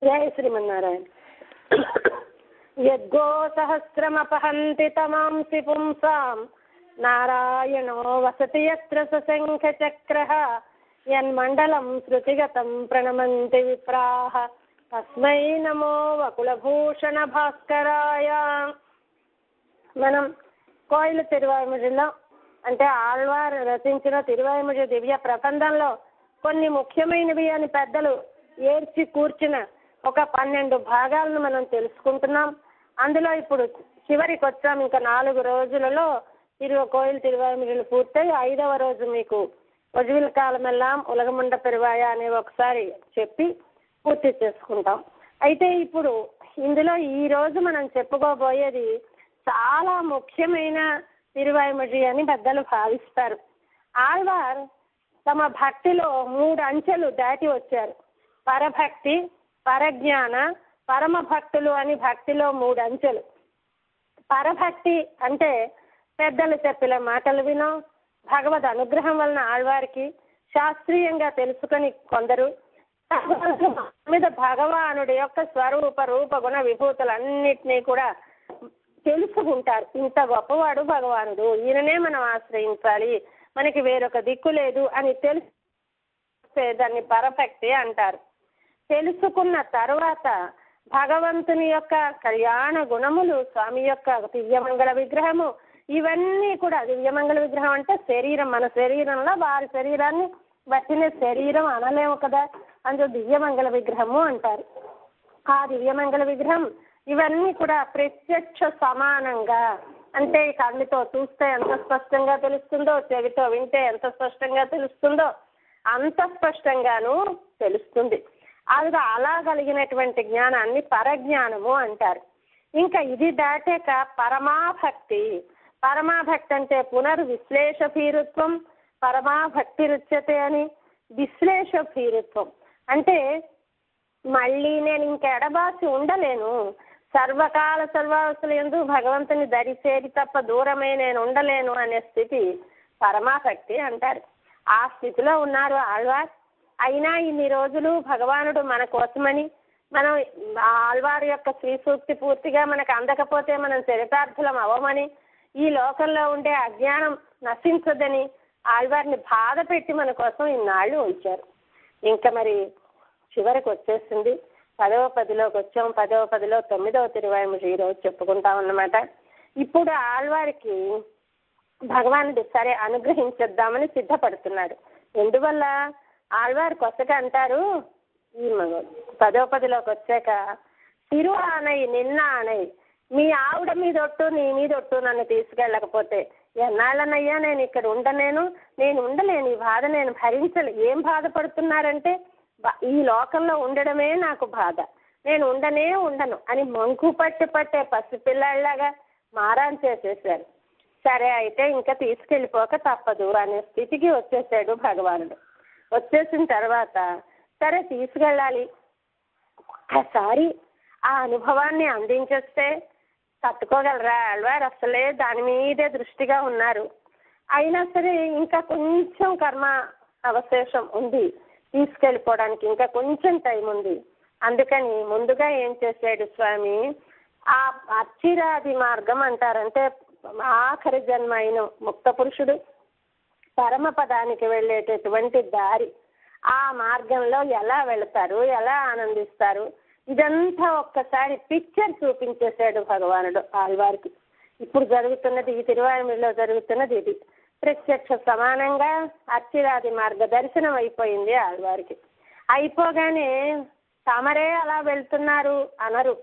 జయ శ్రీమన్నారాయణ యద్గో సహస్రమపహంతి తమాంసి పుంసాం నారాయణో వసతి యత్ర సశంఖ చక్ర యన్మండలం శృతిగతం ప్రణమంతి విప్రాహ తస్మై నమో వకులభూషణ భాస్కరాయ మనం కోయిల తిరువాయిముడిలో అంటే ఆళ్వార్ రచించిన తిరువాయిముడి దివ్య ప్రబంధంలో కొన్ని ముఖ్యమైనవి అని పెద్దలు ఏర్చి కూర్చిన ఒక పన్నెండు భాగాలను మనం తెలుసుకుంటున్నాం అందులో ఇప్పుడు చివరికి వచ్చాం ఇంకా నాలుగు రోజులలో తిరువ కోయిల తిరువాయిముడిలు పూర్తయి ఐదవ రోజు మీకు ఒజువిల కాలమెల్లాం ఉలగముండ పెరువాయ అనే ఒకసారి చెప్పి పూర్తి చేసుకుంటాం అయితే ఇప్పుడు ఇందులో ఈ రోజు మనం చెప్పుకోబోయేది చాలా ముఖ్యమైన తిరువాయిముడి అని పెద్దలు భావిస్తారు ఆళ్వార్ తమ భక్తిలో మూడు అంచెలు దాటి వచ్చారు పరభక్తి పరజ్ఞాన పరమ భక్తులు అని భక్తిలో మూడు అంచెలు పరభక్తి అంటే పెద్దలు చెప్పిన మాటలు వినో భగవద్ అనుగ్రహం వలన ఆళ్వారికి శాస్త్రీయంగా తెలుసుకొని కొందరు మీద భగవానుడి యొక్క స్వరూప రూప గుణ విభూతులన్నిటినీ కూడా తెలుసుకుంటారు ఇంత గొప్పవాడు భగవానుడు ఈయననే మనం ఆశ్రయించాలి మనకి వేరొక దిక్కు లేదు అని తెలిస్తే దాన్ని పరభక్తి అంటారు తెలుసుకున్న తర్వాత భగవంతుని యొక్క కళ్యాణ గుణములు స్వామి యొక్క దివ్యమంగళ విగ్రహము ఇవన్నీ కూడా దివ్యమంగళ విగ్రహం అంటే శరీరం మన శరీరంలో వారి శరీరాన్ని బట్టిన శరీరం అనలేము కదా అందులో దివ్యమంగళ విగ్రహము అంటారు ఆ దివ్యమంగళ విగ్రహం ఇవన్నీ కూడా ప్రత్యక్ష సమానంగా అంటే ఈ కళ్ళతో చూస్తే ఎంత స్పష్టంగా తెలుస్తుందో చెవితో వింటే ఎంత స్పష్టంగా తెలుస్తుందో అంత స్పష్టంగాను తెలుస్తుంది అది అలా కలిగినటువంటి జ్ఞానాన్ని పరజ్ఞానము అంటారు ఇంకా ఇది దాటాక పరమాభక్తి పరమాభక్తి అంటే పునర్విశ్లేష భీరుత్వం పరమాభక్తి రుచ్యతే అని విశ్లేష భీరుత్వం అంటే మళ్ళీ నేను ఇంక ఎడబాసి ఉండలేను సర్వకాల సర్వావస్థలు ఎందు భగవంతుని దరిచేరి తప్ప దూరమే నేను ఉండలేను అనే స్థితి పరమాభక్తి అంటారు ఆ స్థితిలో ఉన్నారు ఆళ్వార్ అయినా ఇన్ని రోజులు భగవానుడు మన కోసమని మనం ఆళ్వారి యొక్క శ్రీ సూక్తి పూర్తిగా మనకు అందకపోతే మనం చరితార్థులం అవ్వమని ఈ లోకంలో ఉండే అజ్ఞానం నశించదని ఆళ్వారిని బాధ పెట్టి మన కోసం ఇన్నాళ్ళు ఉంచారు ఇంకా మరి చివరికి వచ్చేసింది పదవ పదిలోకి వచ్చాం పదవ పదిలో తొమ్మిదవ తిరువాయిముడి ఈరోజు చెప్పుకుంటాం అన్నమాట ఇప్పుడు ఆళ్వారికి భగవానుడు సరే అనుగ్రహించేద్దామని సిద్ధపడుతున్నాడు ఎందువల్ల ఆళ్వారు కొత్తగా అంటారు ఈ పదవ పదిలోకి వచ్చాక తిరు ఆనయ్ నిన్న ఆనయ్ మీ ఆవిడ మీద ఒట్టు నీ మీద ఒట్టు నన్ను తీసుకెళ్ళకపోతే ఎన్నాళ్ళనయ్యా నేను ఇక్కడ ఉండలేను నేను ఉండలేను ఈ బాధ నేను భరించలే ఏం బాధపడుతున్నారంటే ఈ లోకంలో ఉండడమే నాకు బాధ నేను ఉండనే ఉండను అని మంకు పట్టి పట్టే పసిపిల్లాళ్ళలాగా మారాన్ చేసేసారు సరే అయితే ఇంకా తీసుకెళ్ళిపోక తప్పదు అనే స్థితికి వచ్చేసాడు భగవానుడు వచ్చేసిన తర్వాత సరే తీసుకెళ్ళాలి ఒక్కసారి ఆ అనుభవాన్ని అందించేస్తే తట్టుకోగలరా ఆళ్వారు అసలే దాని మీదే దృష్టిగా ఉన్నారు అయినా సరే ఇంకా కొంచెం కర్మ అవశేషం ఉంది తీసుకెళ్ళిపోవడానికి ఇంకా కొంచెం టైం ఉంది అందుకని ముందుగా ఏం చేశాడు స్వామి ఆ అచ్చిరాది మార్గం అంటారంటే ఆఖరి జన్మ అయిన ముక్త పురుషుడు పరమ పదానికి వెళ్ళేటటువంటి దారి ఆ మార్గంలో ఎలా వెళతారు ఎలా ఆనందిస్తారు ఇదంతా ఒక్కసారి పిక్చర్ చూపించేశాడు భగవానుడు ఆళ్వారికి ఇప్పుడు జరుగుతున్నది ఈ తిరువాయుమిలో జరుగుతున్నది ఇది ప్రత్యక్ష సమానంగా అచ్చిరాది మార్గ దర్శనం అయిపోయింది ఆళ్వారికి అయిపోగానే తమరే అలా వెళ్తున్నారు అనరు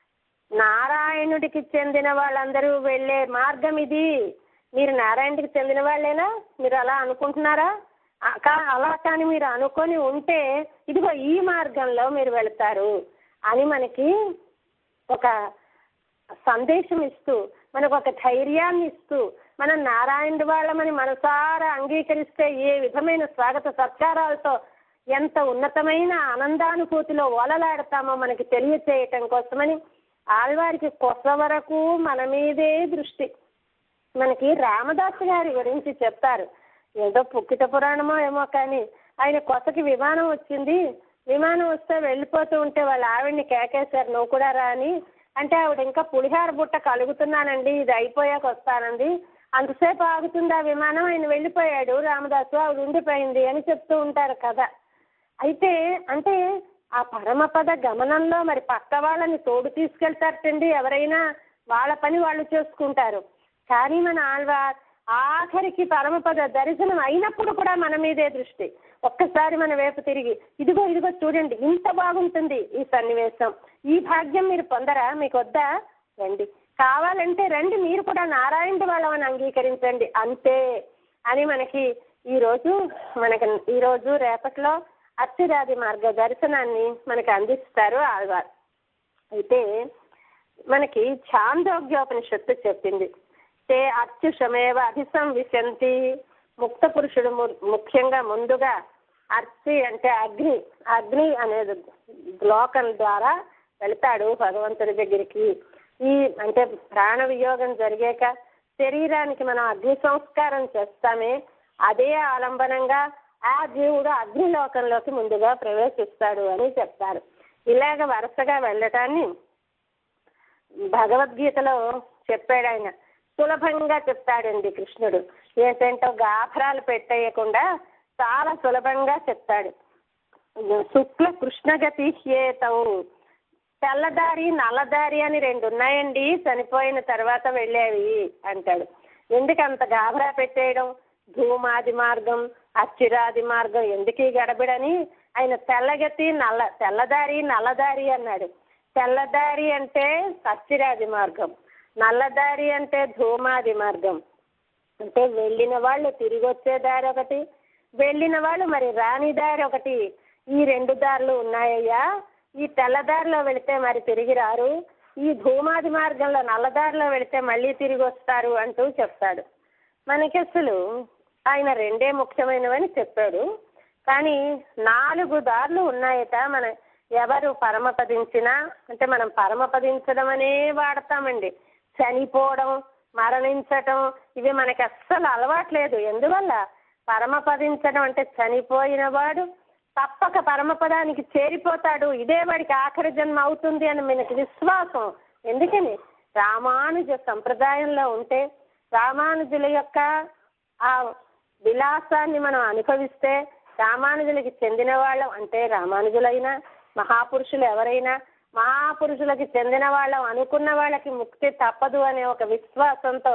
నారాయణుడికి చెందిన వాళ్ళందరూ వెళ్ళే మార్గం ఇది మీరు నారాయణుడికి చెందిన వాళ్ళేనా మీరు అలా అనుకుంటున్నారా అలా కానీ మీరు అనుకొని ఉంటే ఇదిగో ఈ మార్గంలో మీరు వెళతారు అని మనకి ఒక సందేశం ఇస్తూ మనకు ఒక ధైర్యాన్ని ఇస్తూ మనం నారాయణుడి వాళ్ళమని మనసారా అంగీకరిస్తే ఏ విధమైన స్వాగత సత్కారాలతో ఎంత ఉన్నతమైన ఆనందానుభూతిలో ఓలలాడతామో మనకి తెలియచేయటం కోసమని ఆళ్వారికి కొత్త వరకు మన మీదే దృష్టి మనకి రామదాసు గారి గురించి చెప్తారు ఏదో పుక్కిట పురాణమో ఏమో కానీ ఆయన కొత్తకి విమానం వచ్చింది విమానం వస్తే వెళ్ళిపోతూ ఉంటే వాళ్ళ ఆవిడ్ని కేకేశారు నువ్వు కూడా రా అని అంటే ఆవిడ ఇంకా పులిహార బుట్ట కలుగుతున్నానండి ఇది అయిపోయాక వస్తానండి అంతసేపు ఆగుతుంది ఆ విమానం ఆయన వెళ్ళిపోయాడు రామదాసు ఆవిడ ఉండిపోయింది అని చెప్తూ ఉంటారు కదా అయితే అంటే ఆ పరమపద గమనంలో మరి పక్క వాళ్ళని తోడు తీసుకెళ్తారటండి ఎవరైనా వాళ్ళ పని వాళ్ళు చేసుకుంటారు కానీ మన ఆళ్వార్ ఆఖరికి పరమపద దర్శనం అయినప్పుడు కూడా మన మీదే దృష్టి ఒక్కసారి మన వైపు తిరిగి ఇదిగో ఇదిగో చూడండి ఇంత బాగుంటుంది ఈ సన్నివేశం ఈ భాగ్యం మీరు పొందరా మీకు వద్దా రండి కావాలంటే రండి మీరు కూడా నారాయణ వాళ్ళని అంగీకరించండి అంతే అని మనకి ఈరోజు మనకి ఈరోజు రేపట్లో అత్యురాది మార్గ దర్శనాన్ని మనకి అందిస్తారు ఆళ్వార్ అయితే మనకి ఛాందోగ్యోపనిషత్తు చెప్పింది తే అత్యుషమేవ అభిసంవిశంతి ముక్త పురుషుడు ము- ముఖ్యంగా ముందుగా అర్చి అంటే అగ్ని అగ్ని అనేది లోకం ద్వారా వెళ్తాడు భగవంతుడి దగ్గరికి ఈ అంటే ప్రాణ వియోగం జరిగాక శరీరానికి మనం అగ్ని సంస్కారం చేస్తామే అదే ఆలంబనంగా ఆ జీవుడు అగ్నిలోకంలోకి ముందుగా ప్రవేశిస్తాడు అని చెప్తారు ఇలాగ వరుసగా వెళ్ళటాన్ని భగవద్గీతలో చెప్పాడు ఆయన సులభంగా చెప్తాడండి కృష్ణుడు ఏంటంటే గాభరాలు పెట్టేయకుండా చాలా సులభంగా చెప్తాడు శుక్ల కృష్ణగతి హేతవు తెల్లదారి నల్లదారి అని రెండు ఉన్నాయండి చనిపోయిన తర్వాత వెళ్ళేవి అంటాడు ఎందుకు అంత గాభరా పెట్టేయడం ధూమాది మార్గం అచ్చిరాది మార్గం ఎందుకు ఈ గడబిడని ఆయన తెల్లగతి నల్ల తెల్లదారి నల్లదారి అన్నాడు తెల్లదారి అంటే సచ్చిరాది మార్గం నల్లదారి అంటే ధూమాది మార్గం అంటే వెళ్ళిన వాళ్ళు తిరిగి వచ్చే దారి ఒకటి వెళ్ళిన వాళ్ళు మరి రాని దారి ఒకటి ఈ రెండు దారులు ఉన్నాయ్యా ఈ తెల్లదారిలో వెళితే మరి తిరిగి రారు ఈ ధూమాది మార్గంలో నల్లదారిలో వెళితే మళ్ళీ తిరిగి వస్తారు అంటూ చెప్తాడు మనకి అసలు ఆయన రెండే ముఖ్యమైనవని చెప్పాడు కానీ నాలుగు దారులు ఉన్నాయట మన ఎవరు పరమపదించినా అంటే మనం పరమపదించడం అనే వాడతామండి చనిపోవడం మరణించటం ఇవి మనకి అస్సలు అలవాట్లేదు ఎందువల్ల పరమపదించడం అంటే చనిపోయిన వాడు తప్పక పరమపదానికి చేరిపోతాడు ఇదే వాడికి ఆఖరి జన్మ అవుతుంది అని మనకి విశ్వాసం ఎందుకని రామానుజ సంప్రదాయంలో ఉంటే రామానుజుల యొక్క ఆ విలాసాన్ని మనం అనుభవిస్తే రామానుజులకి చెందిన వాళ్ళం అంటే రామానుజులైనా మహాపురుషులు ఎవరైనా మహాపురుషులకి చెందిన వాళ్ళం అనుకున్న వాళ్ళకి ముక్తి తప్పదు అనే ఒక విశ్వాసంతో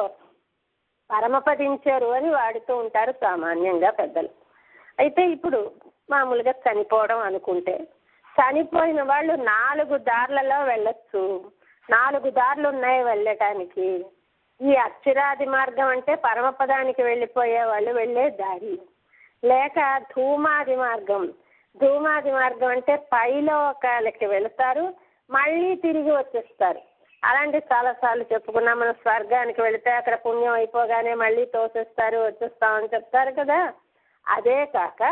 పరమపదించారు అని వాడుతూ ఉంటారు సామాన్యంగా పెద్దలు అయితే ఇప్పుడు మామూలుగా చనిపోవడం అనుకుంటే చనిపోయిన వాళ్ళు నాలుగు దారులలో వెళ్ళొచ్చు నాలుగు దారులు ఉన్నాయి వెళ్ళటానికి ఈ అక్షరాది మార్గం అంటే పరమపదానికి వెళ్ళిపోయే వాళ్ళు వెళ్ళే దారి లేక ధూమాది మార్గం ధూమాది మార్గం అంటే పైలోకాలకి వెళతారు మళ్ళీ తిరిగి వచ్చేస్తారు అలాంటి చాలాసార్లు చెప్పుకున్నాం మనం స్వర్గానికి వెళితే అక్కడ పుణ్యం అయిపోగానే మళ్ళీ తోసేస్తారు వచ్చేస్తామని చెప్తారు కదా అదే కాక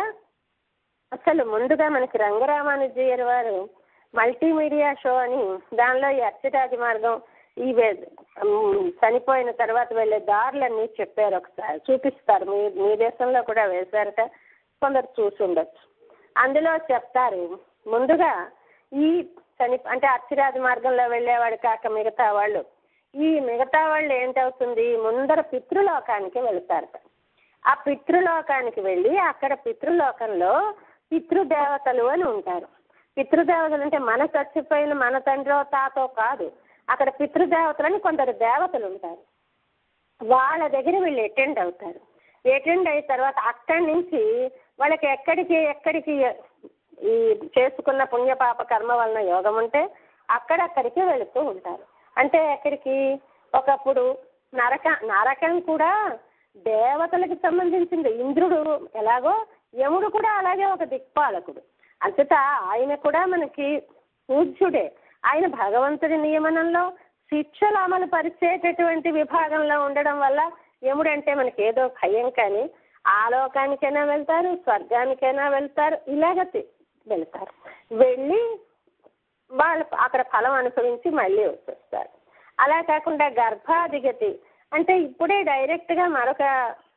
అసలు ముందుగా మనకి రంగరామానుజీయర్ వారు మల్టీమీడియా షో అని దానిలో ఈ అర్చిరాజి మార్గం ఈ వే- ఉమ్, చనిపోయిన తర్వాత వెళ్ళే దారులన్నీ చెప్పారు ఒకసారి చూపిస్తారు మీ మీ దేశంలో కూడా వేశారట కొందరు చూసి ఉండొచ్చు అందులో చెప్తారు ముందుగా ఈ చని అంటే అర్చిరాజి మార్గంలో వెళ్ళేవాడు కాక మిగతా వాళ్ళు ఈ మిగతా వాళ్ళు ఏంటవుతుంది ముందర పితృలోకానికి వెళ్తారట ఆ పితృలోకానికి వెళ్ళి అక్కడ పితృలోకంలో పితృదేవతలు అని ఉంటారు పితృదేవతలు అంటే మన చచ్చిపోయిన మన తండ్రో తాతో కాదు అక్కడ పితృదేవతలని కొందరు దేవతలు ఉంటారు వాళ్ళ దగ్గర వీళ్ళు అటెండ్ అవుతారు అటెండ్ అయిన తర్వాత అక్కడి నుంచి వాళ్ళకి ఎక్కడికి ఎక్కడికి ఈ చేసుకున్న పుణ్యపాప కర్మ వలన యోగం ఉంటే అక్కడక్కడికి వెళుతూ ఉంటారు అంటే ఎక్కడికి ఒకప్పుడు నరక నరకం కూడా దేవతలకు సంబంధించింది ఇంద్రుడు ఎలాగో యముడు కూడా అలాగే ఒక దిక్పాలకుడు అంతటా ఆయన కూడా మనకి పూజ్యుడే ఆయన భగవంతుడి నియమనంలో శిక్షలు అమలు పరిచేటటువంటి విభాగంలో ఉండడం వల్ల యముడంటే మనకి ఏదో భయం కానీ ఆ లోకానికైనా వెళ్తారు స్వర్గానికైనా వెళ్తారు ఇలాగ తి- వెళ్తారు వెళ్ళి వాళ్ళు అక్కడ ఫలం అనుభవించి మళ్ళీ వచ్చేస్తారు అలా కాకుండా గర్భాధిగతి అంటే ఇప్పుడే డైరెక్ట్గా మరొక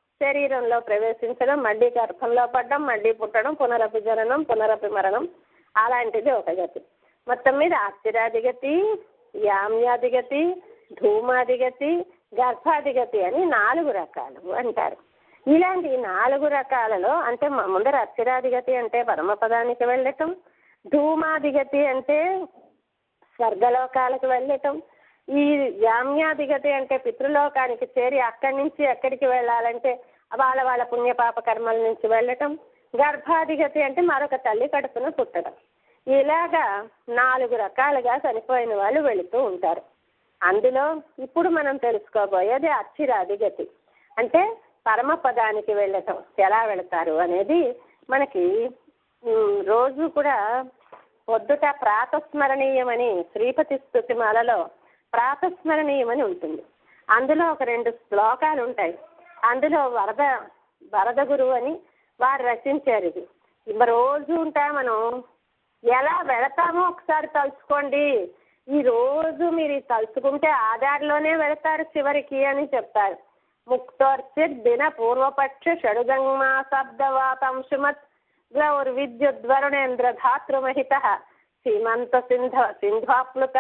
శరీరంలో ప్రవేశించడం మళ్ళీ గర్భంలో పడడం మళ్ళీ పుట్టడం పునరపి జననం పునరపి మరణం అలాంటిది ఒక గతి మొత్తం మీద అస్థిరాధిగతి యామ్యాధిగతి ధూమాధిగతి గర్భాధిగతి అని నాలుగు రకాలు అంటారు ఇలాంటి నాలుగు రకాలలో అంటే మ- ముందర అస్థిరాధిగతి అంటే పరమపదానికి వెళ్ళటం ధూమాధిగతి అంటే స్వర్గలోకాలకు వెళ్ళటం ఈ యామ్యాధిగతి అంటే పితృలోకానికి చేరి అక్కడి నుంచి ఎక్కడికి వెళ్ళాలంటే వాళ్ళ వాళ్ళ పుణ్యపాప కర్మల నుంచి వెళ్ళటం గర్భాధిగతి అంటే మరొక తల్లి కడుపున పుట్టడం ఇలాగా నాలుగు రకాలుగా చనిపోయిన వాళ్ళు వెళుతూ ఉంటారు అందులో ఇప్పుడు మనం తెలుసుకోబోయేది అచ్చిరాధిగతి అంటే పరమపదానికి వెళ్ళటం ఎలా వెళతారు అనేది మనకి ఉమ్, రోజు కూడా పొద్దుట ప్రాతస్మరణీయమని శ్రీపతి స్థుతిమాలలో ప్రాతస్మరణీయమని ఉంటుంది అందులో ఒక రెండు శ్లోకాలు ఉంటాయి అందులో వరద వరద గురువు అని వారు రచించారు ఇది ఇవి రోజు ఉంటా మనం ఎలా వెళతామో ఒకసారి తలుచుకోండి ఈ రోజు మీరు ఇది తలుచుకుంటే ఆధార్లోనే వెళతారు చివరికి అని చెప్తారు ముక్తోర్చిత్ దిన పూర్వపక్ష షడుగంగమా శబ్దవాతంశుమత్ గ్లౌర్విద్యుద్వరుణేంద్ర ధాతృమహిత సీమంత సింధ సింధ్వాప్లుత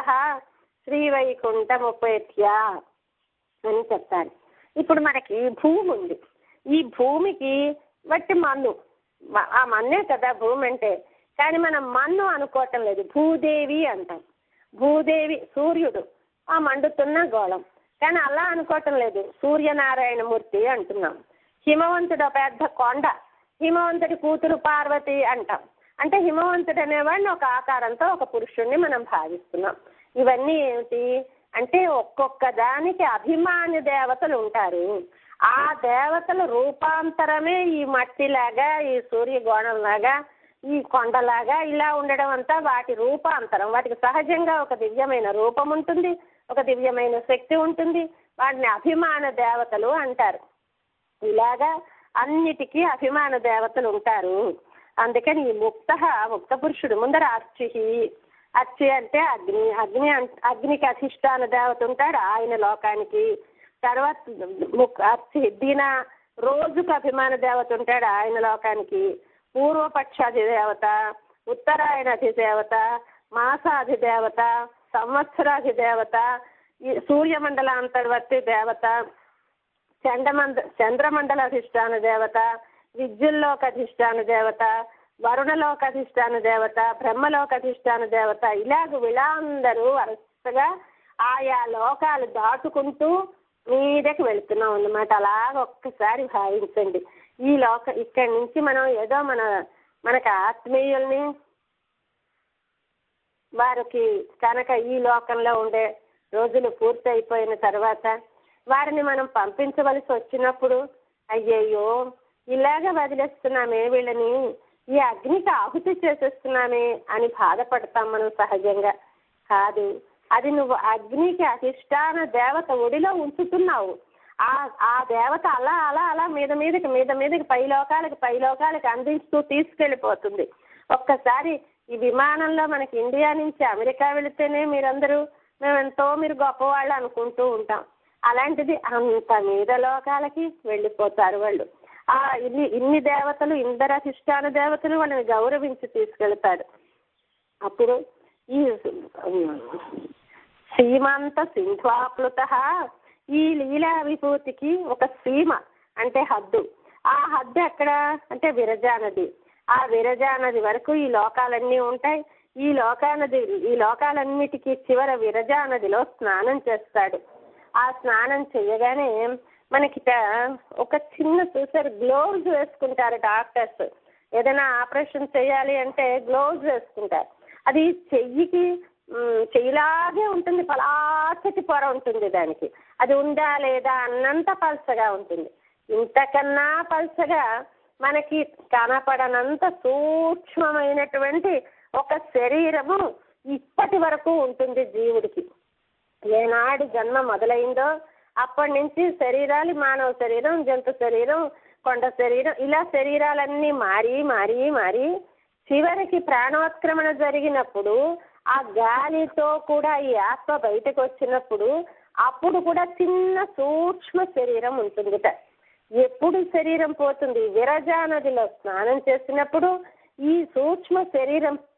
శ్రీవైకుంఠముపేత్య అని చెప్తారు ఇప్పుడు మనకి భూమి ఉంది ఈ భూమికి వట్టి మన్ను మ- ఆ మన్నే కదా భూమి అంటే కానీ మనం మన్ను అనుకోవటం లేదు భూదేవి అంటాం భూదేవి సూర్యుడు ఆ మండుతున్న గోళం కానీ అలా అనుకోవటం లేదు సూర్యనారాయణమూర్తి అంటున్నాం హిమవంతుడు ఒక పెద్ద కొండ హిమవంతుడి కూతురు పార్వతి అంటాం అంటే హిమవంతుడు అనేవాడిని ఒక ఆకారంతో ఒక పురుషుణ్ణి మనం భావిస్తున్నాం ఇవన్నీ ఏమిటి అంటే ఒక్కొక్క దానికి అభిమాని దేవతలు ఉంటారు ఆ దేవతల రూపాంతరమే ఈ మట్టిలాగా ఈ సూర్యగోణంలాగా ఈ కొండలాగా ఇలా ఉండడం అంతా వాటి రూపాంతరం వాటికి సహజంగా ఒక దివ్యమైన రూపం ఉంటుంది ఒక దివ్యమైన శక్తి ఉంటుంది వాటిని అభిమాన దేవతలు అంటారు ఇలాగా అన్నిటికీ అభిమాన దేవతలు ఉంటారు అందుకని ఈ ముక్త ముక్త పురుషుడు ముందర అర్చి అర్చి అంటే అగ్ని అగ్ని అం- అగ్నికి అధిష్టాన దేవత ఉంటాడు ఆయన లోకానికి తర్వాత ముక్ అర్చి దీన రోజుకు అభిమాన దేవత ఉంటాడు ఆయన లోకానికి పూర్వపక్షాది దేవత ఉత్తరాయణాధి దేవత మాసాధి దేవత సంవత్సరాధి దేవత ఈ సూర్యమండలాంతర్వర్తి దేవత చండమండ చంద్రమండల అధిష్టాన దేవత విద్యుల్లోక అధిష్టాన దేవత వరుణలోక అధిష్టాన దేవత బ్రహ్మలోక అధిష్టాన దేవత ఇలాగ వీళ్ళందరూ వరుసగా ఆయా లోకాలు దాటుకుంటూ మీదకి వెళుతున్నాం అన్నమాట అలాగ ఒక్కసారి భావించండి ఈ లోక ఇక్కడి నుంచి మనం ఏదో మన మనకు ఆత్మీయుల్ని వారికి కనుక ఈ లోకంలో ఉండే రోజులు పూర్తి అయిపోయిన తర్వాత వారిని మనం పంపించవలసి వచ్చినప్పుడు అయ్యయ్యో ఇలాగ వదిలేస్తున్నామే వీళ్ళని ఈ అగ్నికి ఆహుతి చేసేస్తున్నామే అని బాధపడతాం మనం సహజంగా కాదు అది నువ్వు అగ్నికి అధిష్టాన దేవత ఒడిలో ఉంచుతున్నావు ఆ ఆ దేవత అలా అలా అలా మీద మీదకి మీద మీదకి పై లోకాలకి పై లోకాలకి అందిస్తూ తీసుకెళ్ళిపోతుంది ఒక్కసారి ఈ విమానంలో మనకి ఇండియా నుంచి అమెరికా వెళితేనే మీరందరూ మేము ఎంతో మీరు గొప్పవాళ్ళు అనుకుంటూ ఉంటాం అలాంటిది అంత మీద లోకాలకి వెళ్ళిపోతారు వాళ్ళు ఆ ఇన్ని ఇన్ని దేవతలు ఇందర అధిష్టాన దేవతలు వాళ్ళని గౌరవించి తీసుకెళ్తాడు అప్పుడు ఈ సీమాంత సింధ్వాప్లుత ఈ లీలా విభూతికి ఒక సీమ అంటే హద్దు ఆ హద్దు ఎక్కడ అంటే విరజా నది ఆ విరజా నది వరకు ఈ లోకాలన్నీ ఉంటాయి ఈ లోకానది ఈ లోకాలన్నిటికీ చివర విరజా నదిలో స్నానం చేస్తాడు ఆ స్నానం చేయగానే మనకి ట- ఒక చిన్న చూసారు గ్లోవ్స్ వేసుకుంటారు డాక్టర్స్ ఏదైనా ఆపరేషన్ చేయాలి అంటే గ్లోవ్స్ వేసుకుంటారు అది చెయ్యికి మ్, చెయ్యిలాగే ఉంటుంది పలాచటి పొర ఉంటుంది దానికి అది ఉందా లేదా అన్నంత పల్చగా ఉంటుంది ఇంతకన్నా పల్చగా మనకి కనపడనంత సూక్ష్మమైనటువంటి ఒక శరీరము ఇప్పటి వరకు ఉంటుంది జీవుడికి ఏనాడు జన్మ మొదలైందో అప్పటి నుంచి శరీరాలు మానవ శరీరం జంతు శరీరం కొండ శరీరం ఇలా శరీరాలన్నీ మారి మారి మారి చివరికి ప్రాణోత్క్రమణ జరిగినప్పుడు ఆ గాలితో కూడా ఈ ఆత్మ బయటకు వచ్చినప్పుడు అప్పుడు కూడా చిన్న సూక్ష్మ శరీరం ఉంటుందిట ఎప్పుడు శరీరం పోతుంది విరజా నదిలో స్నానం చేసినప్పుడు ఈ సూక్ష్మ శరీరం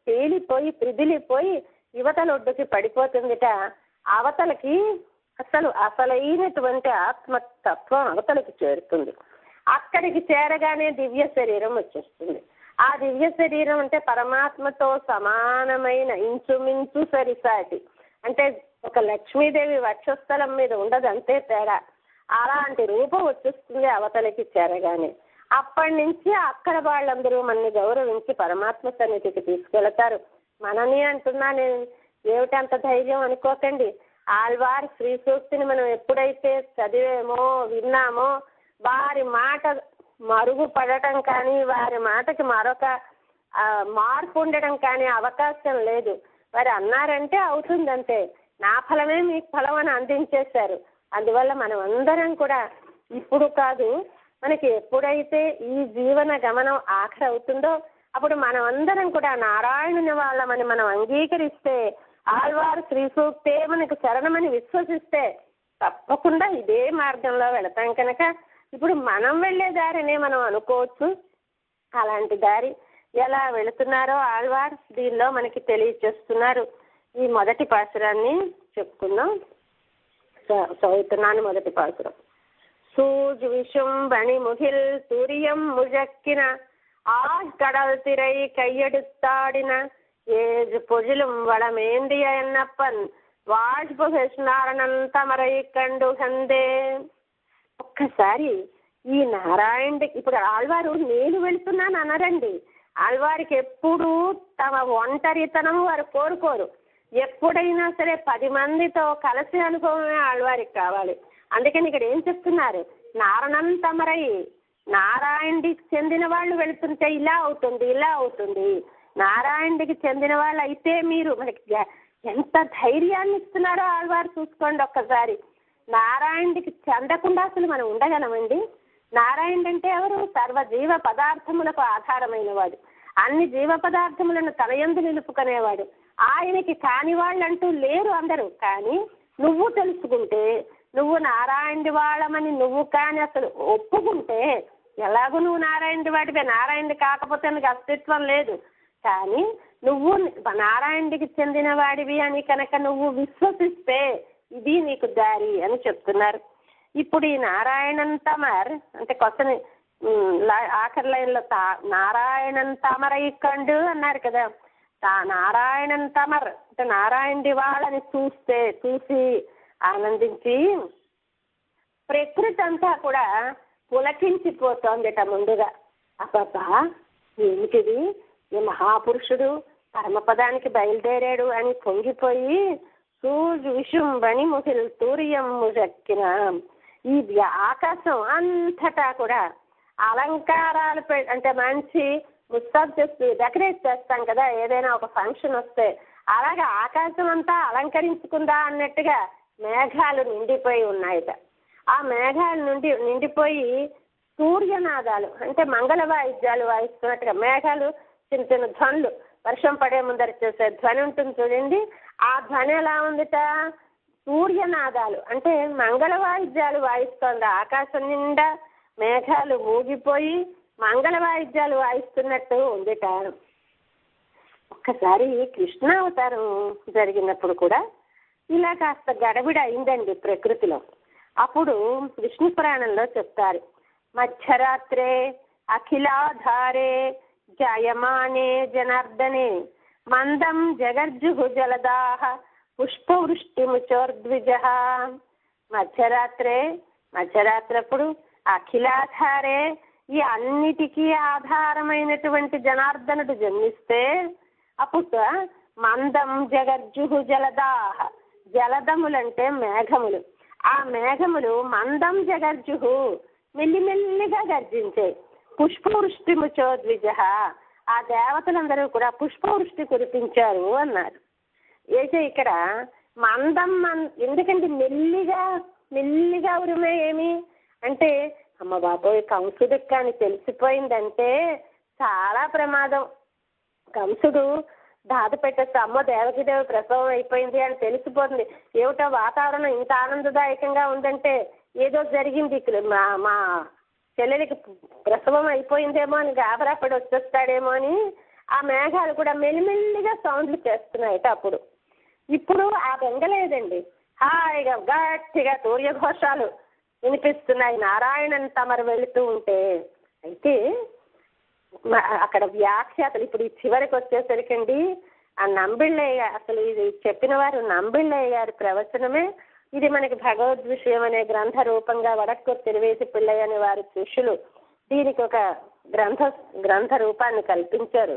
తేలిపోయి ప్రిదిలిపోయి యువతల ఒడ్డుకి పడిపోతుందిట అవతలకి అసలు అసలైనటువంటి ఆత్మతత్వం అవతలకి చేరుతుంది అక్కడికి చేరగానే దివ్య శరీరం వచ్చేస్తుంది ఆ దివ్య శరీరం అంటే పరమాత్మతో సమానమైన ఇంచుమించు సరిసాటి అంటే ఒక లక్ష్మీదేవి వక్షస్థలం మీద ఉండదు అంతే తేడా అలాంటి రూపం వచ్చేస్తుంది అవతలకి చేరగానే అప్పటి నుంచి అక్కడ వాళ్ళందరూ మనని గౌరవించి పరమాత్మ సన్నిధికి తీసుకెళ్తారు మనని అంటున్నా నేను ఏమిటి అంత ధైర్యం అనుకోకండి ఆల్వార్ శ్రీ సూక్తిని మనం ఎప్పుడైతే చదివేమో విన్నామో వారి మాట మరుగు పడటం కానీ వారి మాటకి మరొక ఆ, మార్పు ఉండడం కానీ అవకాశం లేదు వారు అన్నారంటే అవుతుందంతే నా ఫలమే మీకు ఫలం అని అందించేశారు అందువల్ల మనం అందరం కూడా ఇప్పుడు కాదు మనకి ఎప్పుడైతే ఈ జీవన గమనం ఆఖరి అవుతుందో అప్పుడు మనం అందరం కూడా నారాయణుని వాళ్ళమని మనం అంగీకరిస్తే ఆళ్వారు శ్రీ సూక్తే మనకు శరణమని విశ్వసిస్తే తప్పకుండా ఇదే మార్గంలో వెళతాం కనుక ఇప్పుడు మనం వెళ్ళే దారినే మనం అనుకోవచ్చు అలాంటి దారి ఎలా వెళుతున్నారో ఆళ్వార్ దీనిలో మనకి తెలియచేస్తున్నారు ఈ మొదటి పాసురాన్ని చెప్పుకుందాం చ- చదువుతున్నాను మొదటి పాసురం சூஜ் விஷும் பணிமுகில் துரியம் முழக்கின ஆழ்கடல் திரை கையெடுத்தாடின ஏழு பொழிலும் வளமேந்திய என்னப்பன் వాజ్పుహస్నారణం తమరై కండు హందే ఒక్కసారి ఈ నారాయణుడికి ఇప్పుడు ఆళ్వారు నేను వెళ్తున్నాను అనరండి ఆళ్వారికి ఎప్పుడు తమ ఒంటరితనం వారు కోరుకోరు ఎప్పుడైనా సరే పది మందితో కలిసి అనుభవమే ఆళ్వారికి కావాలి అందుకని ఇక్కడ ఏం చెప్తున్నారు నారణం తమరై నారాయణుడికి చెందిన వాళ్ళు వెళుతుంటే ఇలా అవుతుంది ఇలా అవుతుంది నారాయణుడికి చెందిన వాళ్ళు అయితే మీరు మనకి గ- ఎంత ధైర్యాన్ని ఇస్తున్నారో ఆళ్వారు చూసుకోండి ఒక్కసారి నారాయణుడికి చెందకుండా అసలు మనం ఉండగలమండి నారాయణుడు అంటే ఎవరు సర్వ జీవ పదార్థములకు ఆధారమైన వాడు అన్ని జీవ పదార్థములను తలయందు నిలుపుకునేవాడు ఆయనకి కాని వాళ్ళంటూ లేరు అందరూ కానీ నువ్వు తెలుసుకుంటే నువ్వు నారాయణుడి వాళ్ళమని నువ్వు కానీ అసలు ఒప్పుకుంటే ఎలాగో నువ్వు నారాయణుడి వాటివే నారాయణుడి కాకపోతే నీకు అస్తిత్వం లేదు కానీ నువ్వు నారాయణుడికి చెందిన వాడివి అని కనుక నువ్వు విశ్వసిస్తే ఇది నీకు దారి అని చెప్తున్నారు ఇప్పుడు ఈ నారాయణన్ తమర్ అంటే కొత్తని ఉమ్, లా- ఆఖరి లైన్లో తా నారాయణన్ తమర ఇక్కండు అన్నారు కదా తా నారాయణన్ తమర్ అంటే నారాయణుడి వాళ్ళని చూస్తే చూసి ఆనందించి ప్రకృతి అంతా కూడా పులకించిపోతోందిట ముందుగా అబ్బబ్బా ఏమిటిది ఈ మహాపురుషుడు పరమపదానికి బయలుదేరాడు అని పొంగిపోయి సూర్యు విషుంబణి ముహిల్ తూర్యం ముజక్కిన ఈ వ్య- ఆకాశం అంతటా కూడా అలంకారాలు పె- అంటే మంచి ముస్తాబ్ చేసి డెకరేట్ చేస్తాం కదా ఏదైనా ఒక ఫంక్షన్ వస్తే అలాగే ఆకాశం అంతా అలంకరించుకుందా అన్నట్టుగా మేఘాలు నిండిపోయి ఉన్నాయట ఆ మేఘాలు నుండి నిండిపోయి సూర్యనాదాలు అంటే మంగళ వాయిద్యాలు వాయిస్తున్నట్టుగా మేఘాలు చిన్న చిన్న ధ్వనులు వర్షం పడే ముందర చేసే ధ్వని ఉంటుంది చూడండి ఆ ధ్వని ఎలా ఉందిట సూర్యనాదాలు అంటే మంగళ వాయిద్యాలు వాయిస్తోంది ఆకాశం నిండా మేఘాలు మూగిపోయి మంగళ వాయిద్యాలు వాయిస్తున్నట్టు ఉందిట ఒక్కసారి కృష్ణావతారం జరిగినప్పుడు కూడా ఇలా కాస్త గడబిడ అయిందండి ప్రకృతిలో అప్పుడు విష్ణు పురాణంలో చెప్తారు మధ్యరాత్రే అఖిలాధారే జాయమానే జనార్దనే మందం జగర్జుహు జలదాహ పుష్పవృష్టిముచోర్ద్విజ మధ్యరాత్రే మధ్యరాత్రప్పుడు అఖిలాధారే ఈ అన్నిటికీ ఆధారమైనటువంటి జనార్దనుడు జన్మిస్తే అప్పుడు మందం జగర్జుహు జలదాహ జలదములంటే మేఘములు ఆ మేఘములు మందం జగర్జుహు మెల్లిమెల్లిగా గర్జించే పుష్పవృష్టి ముచోద్విజ ఆ దేవతలందరూ కూడా పుష్పవృష్టి కురిపించారు అన్నారు అయితే ఇక్కడ మందం మన్ ఎందుకంటే మెల్లిగా మెల్లిగా ఉరిమే ఏమి అంటే అమ్మ బాబోయ్ కంసుడికి కానీ తెలిసిపోయిందంటే చాలా ప్రమాదం కంసుడు బాధ పెట్టచ్చు అమ్మ దేవకిదేవి ప్రసవం అయిపోయింది అని తెలిసిపోతుంది ఏమిటో వాతావరణం ఇంత ఆనందదాయకంగా ఉందంటే ఏదో జరిగింది ఇక్కడ మా మా చెల్లెలికి ప్రసవం అయిపోయిందేమో అని గాబరా పడి వచ్చేస్తాడేమో అని ఆ మేఘాలు కూడా మెల్లిమెల్లిగా సౌండ్లు చేస్తున్నాయట అప్పుడు ఇప్పుడు ఆ బెంగ లేదండి హాయిగా గట్టిగా సూర్యఘోషాలు వినిపిస్తున్నాయి నారాయణన్ తమరు వెళుతూ ఉంటే అయితే మ- అక్కడ వ్యాఖ్యాతలు ఇప్పుడు ఈ చివరికి వచ్చేసరికండి ఆ నంబిళ్ళయ్య గా- అసలు ఇది చెప్పిన వారు నంబిళ్ళయ్య గారి ప్రవచనమే ఇది మనకి భగవద్ విషయం అనే గ్రంథ రూపంగా వడక్కు తిరువేసి పిల్లయ్య అనే వారి శిష్యులు దీనికి ఒక గ్రంథ గ్రంథ రూపాన్ని కల్పించారు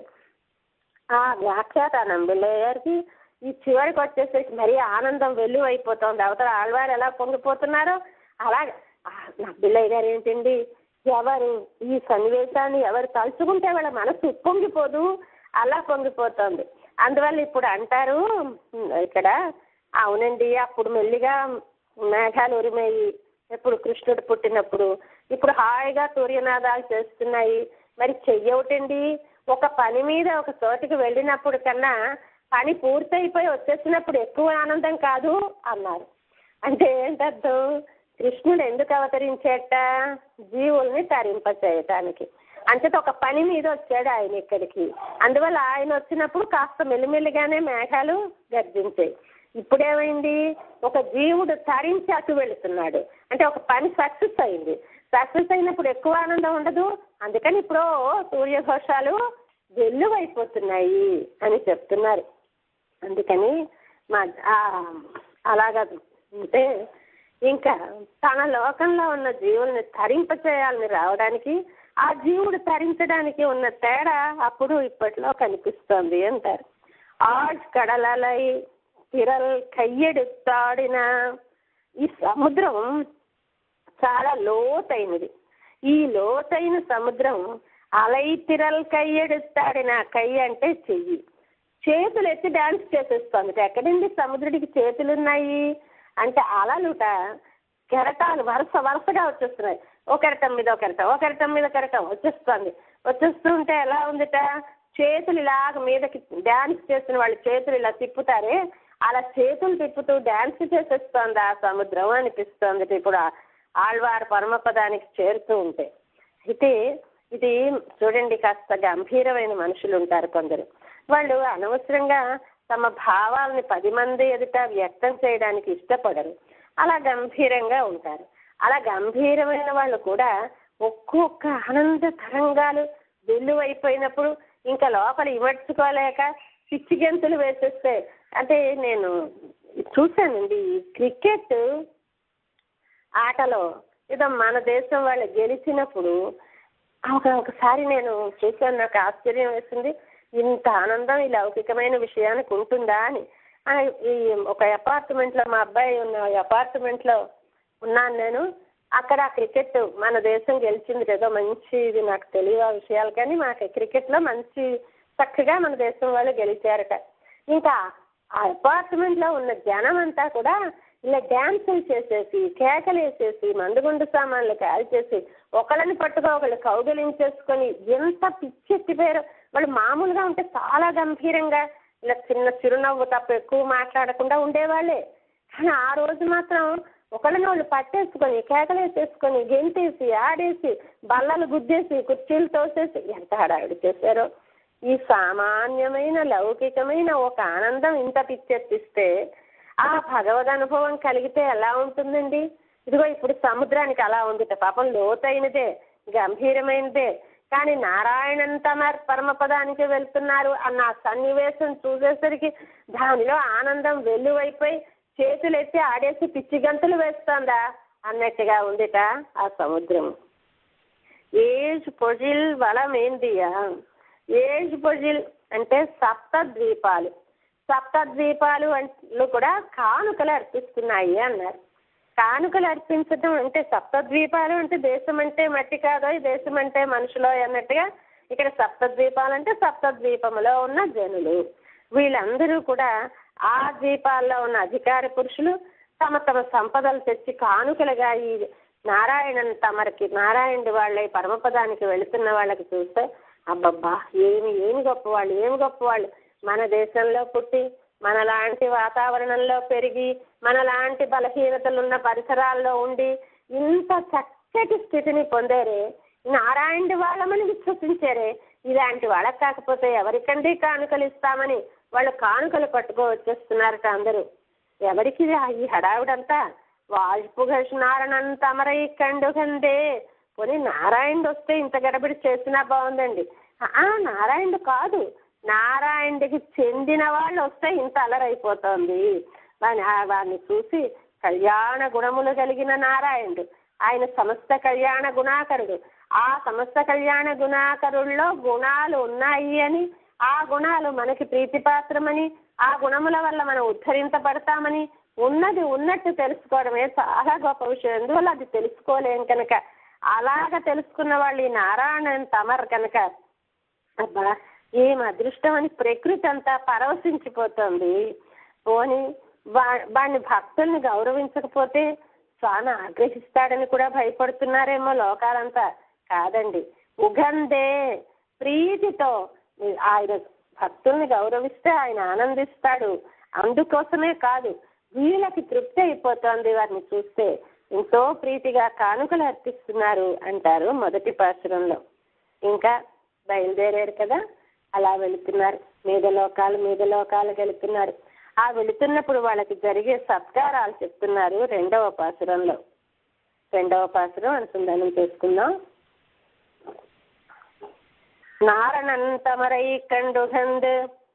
ఆ వ్యాఖ్యాత నంబిళ్ళయ్య గారికి ఈ చివరికి వచ్చేసరికి మరీ ఆనందం వెళ్ళు అయిపోతుంది అవతల ఆళ్వారు ఎలా పొంగిపోతున్నారో అలాగే ఆ నబ్బిళ్ళయ్య గారు ఏంటండి ఎవరు ఈ సన్నివేశాన్ని ఎవరు తలుచుకుంటే వాళ్ళ మనసు ఉప్పొంగిపోదు అలా పొంగిపోతుంది అందువల్ల ఇప్పుడు అంటారు ఉమ్, ఇక్కడ అవునండి అప్పుడు మెల్లిగా మేఘాలు ఉరిమేయి ఎప్పుడు కృష్ణుడు పుట్టినప్పుడు ఇప్పుడు హాయిగా సూర్యనాదాలు చేస్తున్నాయి మరి చెయ్యవుటండి ఒక పని మీద ఒక చోటికి వెళ్ళినప్పుడు కన్నా పని పూర్తయిపోయి వచ్చేసినప్పుడు ఎక్కువ ఆనందం కాదు అన్నారు అంటే ఏంటర్థం కృష్ణుడు ఎందుకు అవతరించేట జీవుల్ని తరింపచేయటానికి అంచేత ఒక పని మీద వచ్చాడు ఆయన ఇక్కడికి అందువల్ల ఆయన వచ్చినప్పుడు కాస్త మెల్లిమెల్లిగానే మేఘాలు గర్జించాయి ఇప్పుడేమైంది ఒక జీవుడు తరించి అటు వెళుతున్నాడు అంటే ఒక పని సక్సెస్ అయింది సక్సెస్ అయినప్పుడు ఎక్కువ ఆనందం ఉండదు అందుకని ఇప్పుడు సూర్యఘోషాలు వెల్లువైపోతున్నాయి అని చెప్తున్నారు అందుకని మా ఆ, అలాగా అంటే ఇంకా తన లోకంలో ఉన్న జీవుల్ని తరింపచేయాలని రావడానికి ఆ జీవుడు తరించడానికి ఉన్న తేడా అప్పుడు ఇప్పట్లో కనిపిస్తోంది అంటారు ఆజ్ కడలలై తిరల్ కయ్యెడుతాడిన ఈ సముద్రం చాలా లోతైనది ఈ లోతైన సముద్రం అలై తిరల్ కయ్యెడుతాడిన కయ్య అంటే చెయ్యి చేతులు ఎత్తి డాన్స్ చేసేస్తుంది ఎక్కడండి సముద్రుడికి చేతులు ఉన్నాయి అంటే అలలుట కెరటాలు వరుస వరుసగా వచ్చేస్తున్నాయి ఒక కెరటం మీద ఒక కెరటం ఒక కెరటం మీద కెరటం వచ్చేస్తుంది వచ్చేస్తుంటే ఎలా ఉందిట చేతులు ఇలాగ మీదకి డాన్స్ చేసిన వాళ్ళు చేతులు ఇలా తిప్పుతారే అలా చేతులు తిప్పుతూ డాన్స్ చేసేస్తోంది ఆ సముద్రం అనిపిస్తోంది ఇప్పుడు ఆ ఆళ్వార్ పరమపదానికి చేరుతూ ఉంటే అయితే ఇది చూడండి కాస్త గంభీరమైన మనుషులు ఉంటారు కొందరు వాళ్ళు అనవసరంగా తమ భావాలని పది మంది ఎదుట వ్యక్తం చేయడానికి ఇష్టపడరు అలా గంభీరంగా ఉంటారు అలా గంభీరమైన వాళ్ళు కూడా ఒక్కొక్క ఆనంద తరంగాలు వెల్లువైపోయినప్పుడు ఇంకా లోపల ఇమడ్చుకోలేక పిచ్చి గెంతులు వేసేస్తే అంటే నేను చూశానండి ఈ క్రికెట్ ఆటలో ఏదో మన దేశం వాళ్ళు గెలిచినప్పుడు ఒక ఒకసారి నేను చూశాను నాకు ఆశ్చర్యం వేసింది ఇంత ఆనందం ఈ లౌకికమైన విషయానికి ఉంటుందా అని ఆ, ఈ ఒక అపార్ట్మెంట్లో మా అబ్బాయి ఉన్న అపార్ట్మెంట్లో ఉన్నాను నేను అక్కడ క్రికెట్ మన దేశం గెలిచింది ఏదో మంచి ఇది నాకు తెలియదు ఆ విషయాలు కానీ మాకు క్రికెట్లో మంచి చక్కగా మన దేశం వాళ్ళు గెలిచారట ఇంకా ఆ అపార్ట్మెంట్లో ఉన్న జనం అంతా కూడా ఇలా డ్యాన్సులు చేసేసి కేకలు వేసేసి మందుగుండు సామాన్లు కాల్చేసి ఒకళ్ళని పట్టుకో ఒకళ్ళు కౌగిలించేసుకొని ఎంత పిచ్చెత్తిపోయారు వాళ్ళు మామూలుగా ఉంటే చాలా గంభీరంగా ఇలా చిన్న చిరునవ్వు తప్ప ఎక్కువ మాట్లాడకుండా ఉండేవాళ్ళే కానీ ఆ రోజు మాత్రం ఒకళ్ళని వాళ్ళు పట్టేసుకొని కేకలేసేసుకొని గెంతేసి ఆడేసి బల్లలు గుద్దేసి కుర్చీలు తోసేసి ఎంత హడావిడి చేశారో ఈ సామాన్యమైన లౌకికమైన ఒక ఆనందం ఇంత పిచ్చెత్తిస్తే ఆ భగవద్ అనుభవం కలిగితే ఎలా ఉంటుందండి ఇదిగో ఇప్పుడు సముద్రానికి అలా ఉంది పాపం లోతైనదే గంభీరమైనదే కానీ నారాయణన్ తమ పరమపదానికి వెళ్తున్నారు అన్న ఆ సన్నివేశం చూసేసరికి దానిలో ఆనందం వెల్లువైపోయి చేతులు ఎత్తి ఆడేసి పిచ్చి గంతులు వేస్తుందా అన్నట్టుగా ఉందిట ఆ సముద్రం ఏజ్ పొజిల్ వలమేందియా ఏజ్ పొజిల్ అంటే సప్త ద్వీపాలు సప్త ద్వీపాలు అంట్లు కూడా కానుకలు అర్పిస్తున్నాయి అన్నారు కానుకలు అర్పించడం అంటే సప్త ద్వీపాలు అంటే దేశం అంటే మట్టి కాదో ఈ దేశం అంటే మనుషులో అన్నట్టుగా ఇక్కడ సప్త ద్వీపాలు అంటే సప్త ద్వీపములో ఉన్న జనులు వీళ్ళందరూ కూడా ఆ ద్వీపాల్లో ఉన్న అధికార పురుషులు తమ తమ సంపదలు తెచ్చి కానుకలుగా ఈ నారాయణన్ తమరికి నారాయణుడి వాళ్ళ పరమపదానికి వెళుతున్న వాళ్ళకి చూస్తే అబ్బబ్బా ఏమి ఏమి గొప్పవాళ్ళు ఏమి గొప్పవాళ్ళు మన దేశంలో పుట్టి మనలాంటి వాతావరణంలో పెరిగి మనలాంటి బలహీనతలు ఉన్న పరిసరాల్లో ఉండి ఇంత చక్కటి స్థితిని పొందారే నారాయణుడి వాళ్ళమని విశ్వసించారే ఇలాంటి వాళ్ళకి కాకపోతే ఎవరికండి కానుకలు ఇస్తామని వాళ్ళు కానుకలు పట్టుకో వచ్చేస్తున్నారట అందరూ ఎవరికి ఈ హడావిడంతా వాజ్పు ఘర్షణారణంత అమరై కండు కందే పోనీ నారాయణుడు వస్తే ఇంత గడబడి చేసినా బాగుందండి ఆ నారాయణుడు కాదు నారాయణుడికి చెందిన వాళ్ళు వస్తే ఇంత అలరైపోతోంది వాని వాడిని చూసి కళ్యాణ గుణములు కలిగిన నారాయణుడు ఆయన సమస్త కళ్యాణ గుణాకరుడు ఆ సమస్త కళ్యాణ గుణాకరుల్లో గుణాలు ఉన్నాయి అని ఆ గుణాలు మనకి ప్రీతిపాత్రమని ఆ గుణముల వల్ల మనం ఉద్ధరించబడతామని ఉన్నది ఉన్నట్టు తెలుసుకోవడమే చాలా గొప్ప విషయం ఎందువల్ల అది తెలుసుకోలేం కనుక అలాగ తెలుసుకున్న వాళ్ళు ఈ నారాయణ తమరు కనుక అబ్బా ఏం అదృష్టం అని ప్రకృతి అంతా పరవశించిపోతుంది పోని వా వాడిని భక్తుల్ని గౌరవించకపోతే స్వామి ఆగ్రహిస్తాడని కూడా భయపడుతున్నారేమో లోకాలంతా కాదండి ఉగందే ప్రీతితో ఆయన భక్తుల్ని గౌరవిస్తే ఆయన ఆనందిస్తాడు అందుకోసమే కాదు వీళ్ళకి తృప్తి అయిపోతుంది వారిని చూస్తే ఎంతో ప్రీతిగా కానుకలు అర్పిస్తున్నారు అంటారు మొదటి పాశ్రంలో ఇంకా బయలుదేరారు కదా అలా వెళుతున్నారు మీద లోకాలు మీద లోకాలకు వెళుతున్నారు ఆ వెళుతున్నప్పుడు వాళ్ళకి జరిగే సత్కారాలు చెప్తున్నారు రెండవ పాసురంలో రెండవ పాసురం అనుసంధానం చేసుకుందాం நாரணன் தமரை கண்டுகந்து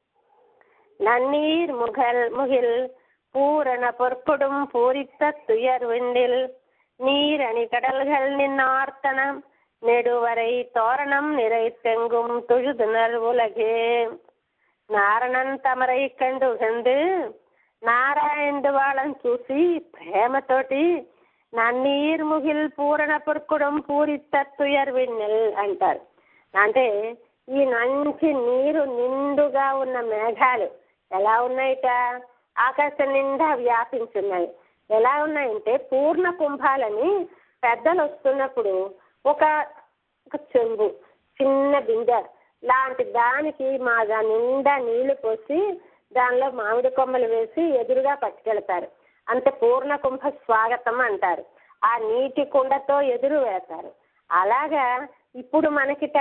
நன்னீர் முகல் முகில் பூரண பொற்கொடும் பூரித்த துயர் விண்டில் நீரணி கடல்கள் நின்னார்த்தனம் நெடுவரை தோரணம் நிறைத்தெங்கும் தொழுதுனர் உலகே నారణన్ తమరై కండుగందు నారాయణుడు వాళ్ళని చూసి ప్రేమతోటి నన్నీర్ ముగిల్ పూరణ పుర్కుడం పూరిత తుయర్ విన్నెల్ అంటారు అంటే ఈ మంచి నీరు నిండుగా ఉన్న మేఘాలు ఎలా ఉన్నాయిట ఆకాశం నిండా వ్యాపించున్నాయి ఎలా ఉన్నాయంటే పూర్ణ కుంభాలని పెద్దలు వస్తున్నప్పుడు ఒక ఒక చెంబు చిన్న బిందె లాంటి దానికి మా దాని నిండా నీళ్లు పోసి దానిలో మామిడి కొమ్మలు వేసి ఎదురుగా పట్టుకెళ్తారు అంతే పూర్ణ కుంభ స్వాగతం అంటారు ఆ నీటి కుండతో ఎదురు వేస్తారు అలాగా ఇప్పుడు మనకిట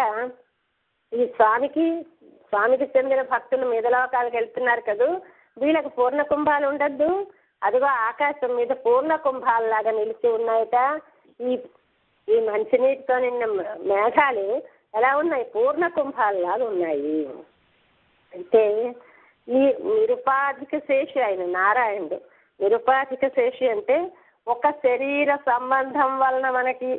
ఈ స్వామికి స్వామికి చెందిన భక్తులు మీద లోకాలకు వెళ్తున్నారు కదూ వీళ్ళకి పూర్ణ కుంభాలు ఉండద్దు అదిగో ఆకాశం మీద పూర్ణ కుంభాలలాగా నిలిచి ఉన్నాయట ఈ ఈ మంచినీటితో నిన్న మేఘాలు ఎలా ఉన్నాయి పూర్ణ కుంభాలలాగా ఉన్నాయి అంటే ఈ నిరుపాధిక శేషి ఆయన నారాయణుడు నిరుపాధిక శేషి అంటే ఒక శరీర సంబంధం వలన మనకి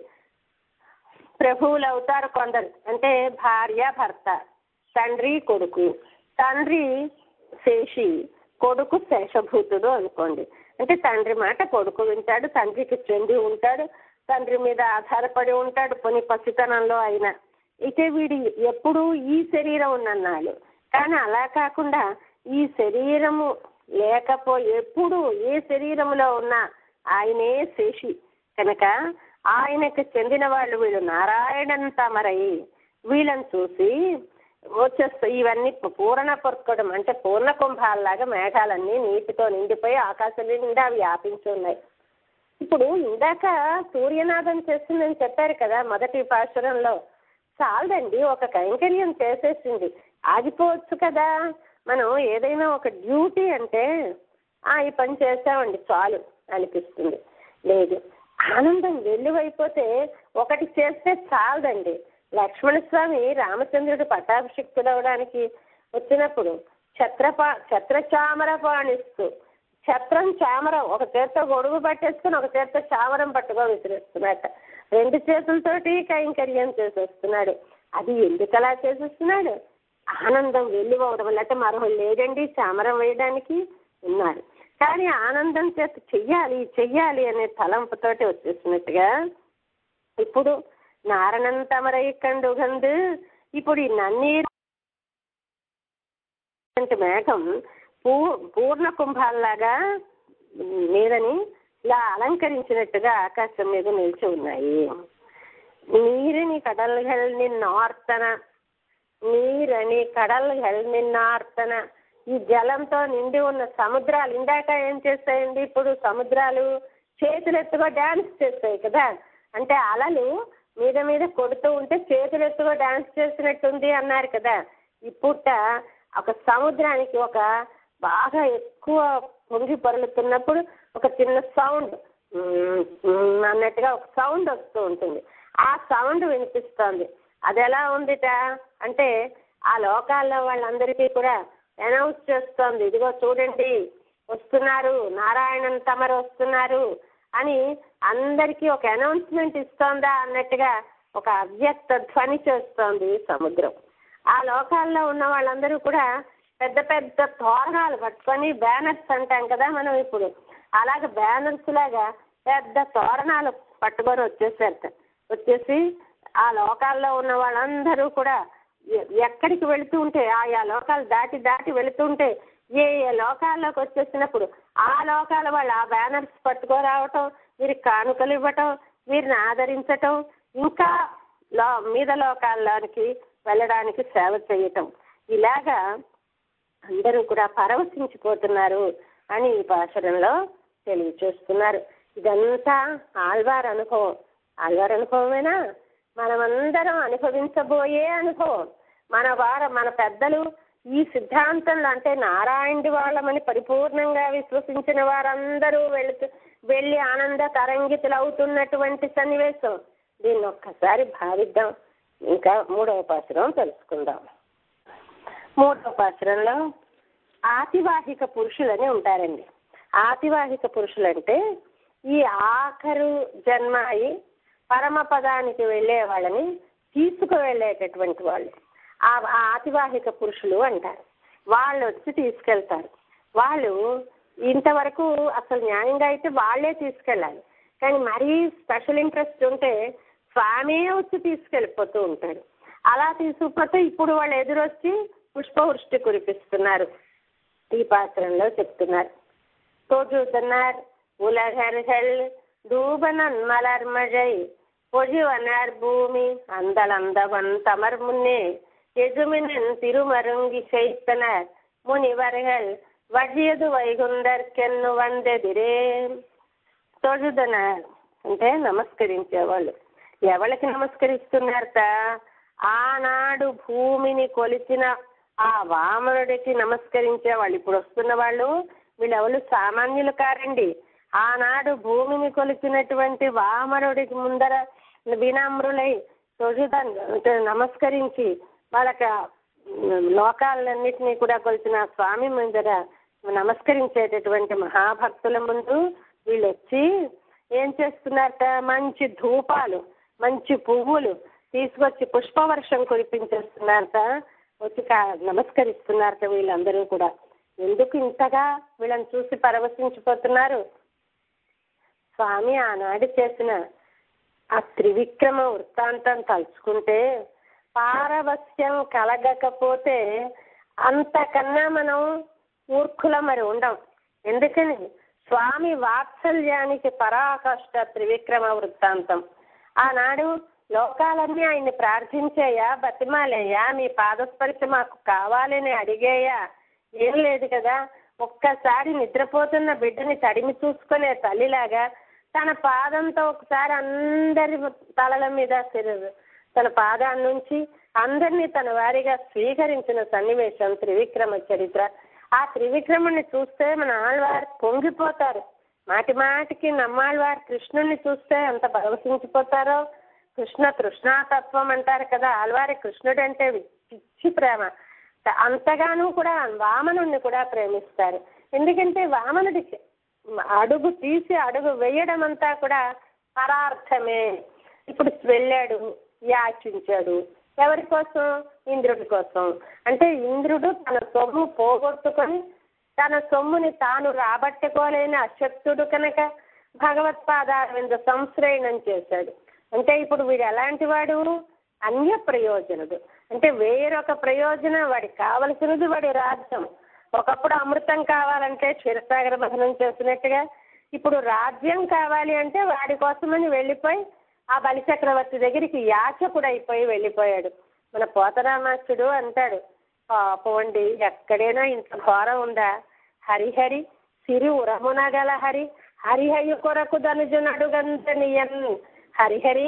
ప్రభువులు అవుతారు కొందరు అంటే భార్య భర్త తండ్రి కొడుకు తండ్రి శేషి కొడుకు శేషభూతుడు అనుకోండి అంటే తండ్రి మాట కొడుకు వింటాడు తండ్రికి చెంది ఉంటాడు తండ్రి మీద ఆధారపడి ఉంటాడు కొన్ని పసితనంలో అయినా అయితే వీడి ఎప్పుడు ఈ శరీరం ఉన్నన్నాళ్ళు కానీ అలా కాకుండా ఈ శరీరము లేకపో ఎప్పుడు ఏ శరీరములో ఉన్నా ఆయనే శేషి కనుక ఆయనకు చెందిన వాళ్ళు వీళ్ళు నారాయణన్ తమరై వీళ్ళని చూసి వచ్చేస్తా ఇవన్నీ పూర్ణ పొరకడం అంటే పూర్ణ కుంభాలలాగా మేఘాలన్నీ నీటితో నిండిపోయి ఆకాశం నిండా వ్యాపించి ఉన్నాయి ఇప్పుడు ఇందాక సూర్యనాథం చేస్తుందని చెప్పారు కదా మొదటి పాశ్వరంలో చాలదండి ఒక కైంకర్యం చేసేసింది ఆగిపోవచ్చు కదా మనం ఏదైనా ఒక డ్యూటీ అంటే ఆ ఈ పని చేసామండి చాలు అనిపిస్తుంది లేదు ఆనందం వెల్లువైపోతే ఒకటి చేస్తే చాలదండి లక్ష్మణస్వామి రామచంద్రుడు పట్టాభిషిక్తుడవడానికి వచ్చినప్పుడు ఛత్రపా ఛత్రచామర పాణిస్తూ ఛత్రం చామరం ఒక చేత్తో గొడుగు పట్టేసుకుని ఒక చేత్తో చామరం పట్టుకో విసిరేస్తున్నట్ట రెండు చేతులతోటి కైంకర్యం చేసేస్తున్నాడు అది ఎందుకు అలా చేసేస్తున్నాడు ఆనందం వెల్లువవడం వల్ల అంటే మరో లేదండి చామరం వేయడానికి ఉన్నాడు కానీ ఆనందం చేత చెయ్యాలి చెయ్యాలి అనే తలంపుతోటి వచ్చేసినట్టుగా ఇప్పుడు నారణంతమరై కండుగందు ఇప్పుడు ఈ నన్నీరు మేఘం పూ పూర్ణ కుంభాల్లాగా మీదని ఇలా అలంకరించినట్టుగా ఆకాశం మీద నిలిచి ఉన్నాయి నీరుని కడల్கள் నిన్నార్తన నీరని కడల్கள் నిన్నార్తన ఈ జలంతో నిండి ఉన్న సముద్రాలు ఇందాక ఏం చేస్తాయండి ఇప్పుడు సముద్రాలు చేతులెత్తుగా డ్యాన్స్ చేస్తాయి కదా అంటే అలలు మీద మీద కొడుతూ ఉంటే చేతులు ఎత్తుగా డాన్స్ చేసినట్టుంది అన్నారు కదా ఈ పూట ఒక సముద్రానికి ఒక బాగా ఎక్కువ పొంగి పొరలుతున్నప్పుడు ఒక చిన్న సౌండ్ అన్నట్టుగా ఒక సౌండ్ వస్తూ ఉంటుంది ఆ సౌండ్ వినిపిస్తోంది అది ఎలా ఉందిట అంటే ఆ లోకాల్లో వాళ్ళందరికీ కూడా అనౌన్స్ చేస్తోంది ఇదిగో చూడండి వస్తున్నారు నారాయణన్ తమరు వస్తున్నారు అని అందరికీ ఒక అనౌన్స్మెంట్ ఇస్తోందా అన్నట్టుగా ఒక అవ్యక్త ధ్వని చేస్తోంది సముద్రం ఆ లోకాల్లో ఉన్న వాళ్ళందరూ కూడా పెద్ద పెద్ద తోరణాలు పట్టుకొని బ్యానర్స్ అంటాం కదా మనం ఇప్పుడు అలాగే బ్యానర్స్ లాగా పెద్ద తోరణాలు పట్టుకొని వచ్చేసారట వచ్చేసి ఆ లోకాల్లో ఉన్న వాళ్ళందరూ కూడా ఎ- ఎక్కడికి వెళుతూ ఉంటే ఆయా లోకాలు దాటి దాటి వెళుతుంటే ఏ ఏ లోకాల్లోకి వచ్చేసినప్పుడు ఆ లోకాల వాళ్ళు ఆ బ్యానర్స్ పట్టుకోరావటం వీరికి కానుకలు ఇవ్వటం వీరిని ఆదరించటం ఇంకా లో మీద లోకాల్లోనికి వెళ్ళడానికి సేవ చేయటం ఇలాగా అందరూ కూడా పరవశించిపోతున్నారు అని ఈ భాషణంలో తెలియచేస్తున్నారు ఇదంతా ఆళ్వార్ అనుభవం ఆళ్వార్ అనుభవమేనా మనమందరం అనుభవించబోయే అనుభవం మన వార మన పెద్దలు ఈ సిద్ధాంతంలో అంటే నారాయణుడి వాళ్ళమని పరిపూర్ణంగా విశ్వసించిన వారందరూ వెళుతూ వెళ్ళి ఆనంద తరంగితులు అవుతున్నటువంటి సన్నివేశం దీన్ని ఒక్కసారి భావిద్దాం ఇంకా మూడవ పాసురం తెలుసుకుందాం మూడవ పాసురంలో ఆతివాహిక పురుషులని ఉంటారండి ఆతివాహిక పురుషులంటే ఈ ఆఖరు జన్మ అయి పరమపదానికి వెళ్ళే వాళ్ళని తీసుకువెళ్ళేటటువంటి వాళ్ళు ఆ ఆ ఆతివాహిక పురుషులు అంటారు వాళ్ళు వచ్చి తీసుకెళ్తారు వాళ్ళు ఇంతవరకు అసలు న్యాయంగా అయితే వాళ్ళే తీసుకెళ్ళాలి కానీ మరీ స్పెషల్ ఇంట్రెస్ట్ ఉంటే స్వామి వచ్చి తీసుకెళ్ళిపోతూ ఉంటాడు అలా తీసుకుపోతే ఇప్పుడు వాళ్ళు ఎదురొచ్చి పుష్పవృష్టి కురిపిస్తున్నారు ఈ పాత్రలో చెప్తున్నారు தோற்றுதனார் உலகர்கள் தூபனன் மலர்மழை பொழிவனார் பூமி அந்தளந்தவன் தமர் முன்னே எதுமினன் திருமருங்கி செய்தனர் முனிவர்கள் వడ్యదు వైగుండర్కెన్ను వందెదిరే తొడుదనార్ అంటే నమస్కరించేవాళ్ళు ఎవరికి నమస్కరిస్తున్నారట ఆనాడు భూమిని కొలిచిన ఆ వామనుడికి నమస్కరించే వాళ్ళు ఇప్పుడు వస్తున్న వాళ్ళు వీళ్ళెవరు సామాన్యులు కారండి ఆనాడు భూమిని కొలిచినటువంటి వామనుడికి ముందర వినమ్రులై తొడుదన్ అంటే నమస్కరించి వాళ్ళకి లోకాలన్నింటినీ కూడా కొలిచిన స్వామి ముందర నమస్కరించేటటువంటి మహాభక్తుల ముందు వీళ్ళు వచ్చి ఏం చేస్తున్నారట మంచి ధూపాలు మంచి పువ్వులు తీసుకొచ్చి పుష్పవర్షం కురిపించేస్తున్నారట వచ్చి కా- నమస్కరిస్తున్నారట వీళ్ళందరూ కూడా ఎందుకు ఇంతగా వీళ్ళని చూసి పరవశించిపోతున్నారు స్వామి ఆనాడు చేసిన ఆ త్రివిక్రమ వృత్తాంతం తలుచుకుంటే పారవస్యం కలగకపోతే అంతకన్నా మనం మూర్ఖుల మరి ఉండం ఎందుకని స్వామి వాత్సల్యానికి పరాకష్ట త్రివిక్రమ వృత్తాంతం ఆనాడు లోకాలన్నీ ఆయన్ని ప్రార్థించేయా బతిమాలేయా మీ పాదస్పర్శ మాకు కావాలని అడిగేయా ఏం లేదు కదా ఒక్కసారి నిద్రపోతున్న బిడ్డని తడిమి చూసుకునే తల్లిలాగా తన పాదంతో ఒకసారి అందరి తలల మీద సిరు- తన పాదాన్ని నుంచి అందరినీ తన వారిగా స్వీకరించిన సన్నివేశం త్రివిక్రమ చరిత్ర ఆ త్రివిక్రముని చూస్తే మన ఆళ్వారు పొంగిపోతారు మాటి మాటికి నమ్మాళ్వారు కృష్ణుణ్ణి చూస్తే ఎంత పరవశించిపోతారో కృష్ణ తృష్ణాతత్వం అంటారు కదా ఆళ్వారి కృష్ణుడు అంటే పిచ్చి ప్రేమ అంతగానూ కూడా వామనుణ్ణి కూడా ప్రేమిస్తారు ఎందుకంటే వామనుడికి అడుగు తీసి అడుగు వేయడం అంతా కూడా పరార్థమే ఇప్పుడు వెళ్ళాడు యాచించాడు ఎవరి కోసం ఇంద్రుడి కోసం అంటే ఇంద్రుడు తన సొమ్ము పోగొట్టుకొని తన సొమ్ముని తాను రాబట్టుకోలేని అశక్తుడు కనుక భగవత్పాదారవింద సంశ్రయణం చేశాడు అంటే ఇప్పుడు వీడు ఎలాంటి వాడు అన్య ప్రయోజనుడు అంటే వేరొక ప్రయోజనం వాడికి కావలసినది వాడి రాజ్యం ఒకప్పుడు అమృతం కావాలంటే క్షీరసాగర భజనం చేసినట్టుగా ఇప్పుడు రాజ్యం కావాలి అంటే వాడి కోసమని వెళ్ళిపోయి ఆ బలిచక్రవర్తి దగ్గరికి యాచకుడు అయిపోయి వెళ్ళిపోయాడు మన పోతరామాచుడు అంటాడు పాపండి ఎక్కడైనా ఇంత ఘోరం ఉందా హరిహరి సిరి ఉరమున గల హరి హరిహరి కొరకు ధనుజునడు గంతనియన్ హరిహరి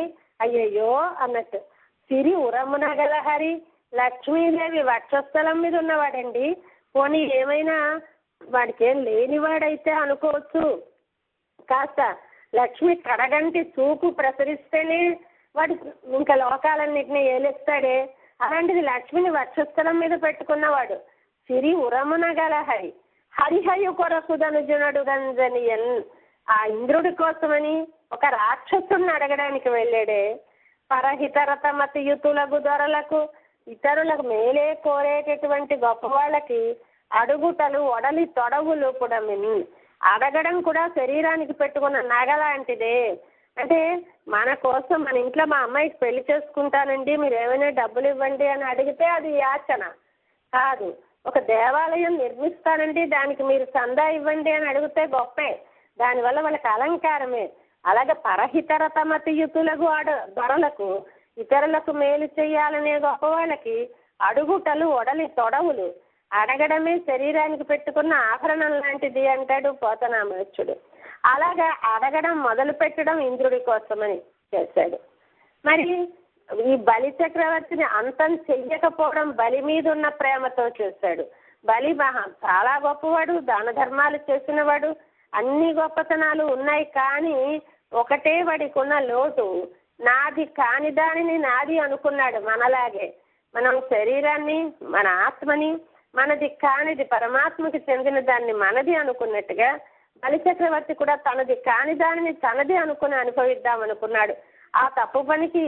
అయ్యయ్యో అన్నట్టు సిరి ఉరమున గల హరి లక్ష్మీదేవి వక్షస్థలం మీద ఉన్నవాడండి పోనీ ఏమైనా వాడికి ఏం లేనివాడైతే అనుకోవచ్చు కాస్త లక్ష్మి కడగంటి చూపు ప్రసరిస్తేనే వాడు ఇంకా లోకాలన్నింటినీ ఏలేస్తాడే అలాంటిది లక్ష్మిని వక్షస్థలం మీద పెట్టుకున్నవాడు సిరి ఉరమున గల హరి హరిహయు కొరకు ధనుజునడు గంజనియన్ ఆ ఇంద్రుడి కోసమని ఒక రాక్షసుడిని అడగడానికి వెళ్ళాడే పరహితరతమతియుతులకు దొరలకు ఇతరులకు మేలే కోరేటటువంటి గొప్ప వాళ్ళకి అడుగుటలు ఒడలి తొడవులు పుడమిని అడగడం కూడా శరీరానికి పెట్టుకున్న నగ లాంటిదే అంటే మన కోసం మన ఇంట్లో మా అమ్మాయికి పెళ్లి చేసుకుంటానండి మీరు ఏమైనా డబ్బులు ఇవ్వండి అని అడిగితే అది యాచన కాదు ఒక దేవాలయం నిర్మిస్తానండి దానికి మీరు చందా ఇవ్వండి అని అడిగితే గొప్పే దానివల్ల వాళ్ళకి అలంకారమే అలాగే పరహితరతమతియుతులకు అడ దొరలకు ఇతరులకు మేలు చేయాలనే గొప్ప వాళ్ళకి అడుగుటలు ఒడలి తొడవులు అడగడమే శరీరానికి పెట్టుకున్న ఆభరణం లాంటిది అంటాడు పోతనామచ్చుడు అలాగా అడగడం మొదలు పెట్టడం ఇంద్రుడి కోసమని చేశాడు మరి ఈ బలి చక్రవర్తిని అంతం చెయ్యకపోవడం బలి మీద ఉన్న ప్రేమతో చేశాడు బలి మహా చాలా గొప్పవాడు దాన ధర్మాలు చేసినవాడు అన్ని గొప్పతనాలు ఉన్నాయి కానీ ఒకటే వాడికి ఉన్న లోటు నాది కాని దానిని నాది అనుకున్నాడు మనలాగే మనం శరీరాన్ని మన ఆత్మని మనది కానిది పరమాత్మకి చెందిన దాన్ని మనది అనుకున్నట్టుగా బలి చక్రవర్తి కూడా తనది కాని దానిని తనది అనుకుని అనుభవిద్దాం అనుకున్నాడు ఆ తప్పు పనికి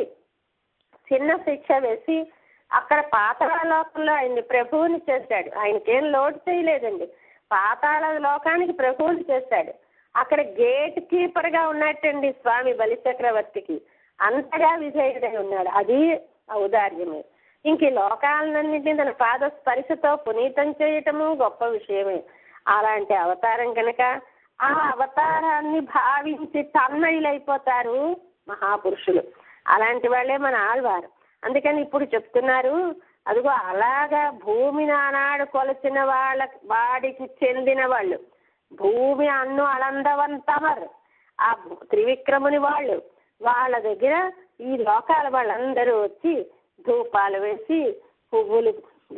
చిన్న శిక్ష వేసి అక్కడ పాతాళ లోకంలో ఆయన్ని ప్రభువుని చేశాడు ఆయనకేం లోటు చేయలేదండి పాతాళ లోకానికి ప్రభువుని చేశాడు అక్కడ గేట్ కీపర్ గా ఉన్నట్టండి స్వామి బలి చక్రవర్తికి అంతగా విజయుడై ఉన్నాడు అది ఔదార్యమే ఇంక ఈ లోకాలన్నింటినీ తన పాద స్పర్శతో పునీతం చేయటము గొప్ప విషయమే అలాంటి అవతారం కనుక ఆ అవతారాన్ని భావించి తన్మయులైపోతారు మహాపురుషులు అలాంటి వాళ్ళే మన ఆళ్వారు అందుకని ఇప్పుడు చెప్తున్నారు అదిగో అలాగా భూమిని ఆనాడు కొలచిన వాళ్ళ వాడికి చెందిన వాళ్ళు భూమి అన్ను అలందవంతమర్ ఆ త్రివిక్రముని వాళ్ళు వాళ్ళ దగ్గర ఈ లోకాల వాళ్ళందరూ వచ్చి ధూపాలు వేసి పువ్వులు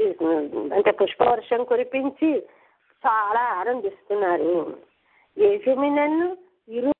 అంటే పుష్పవర్షం కురిపించి చాలా ఆనందిస్తున్నారు యేసుమినన్ను ఇరు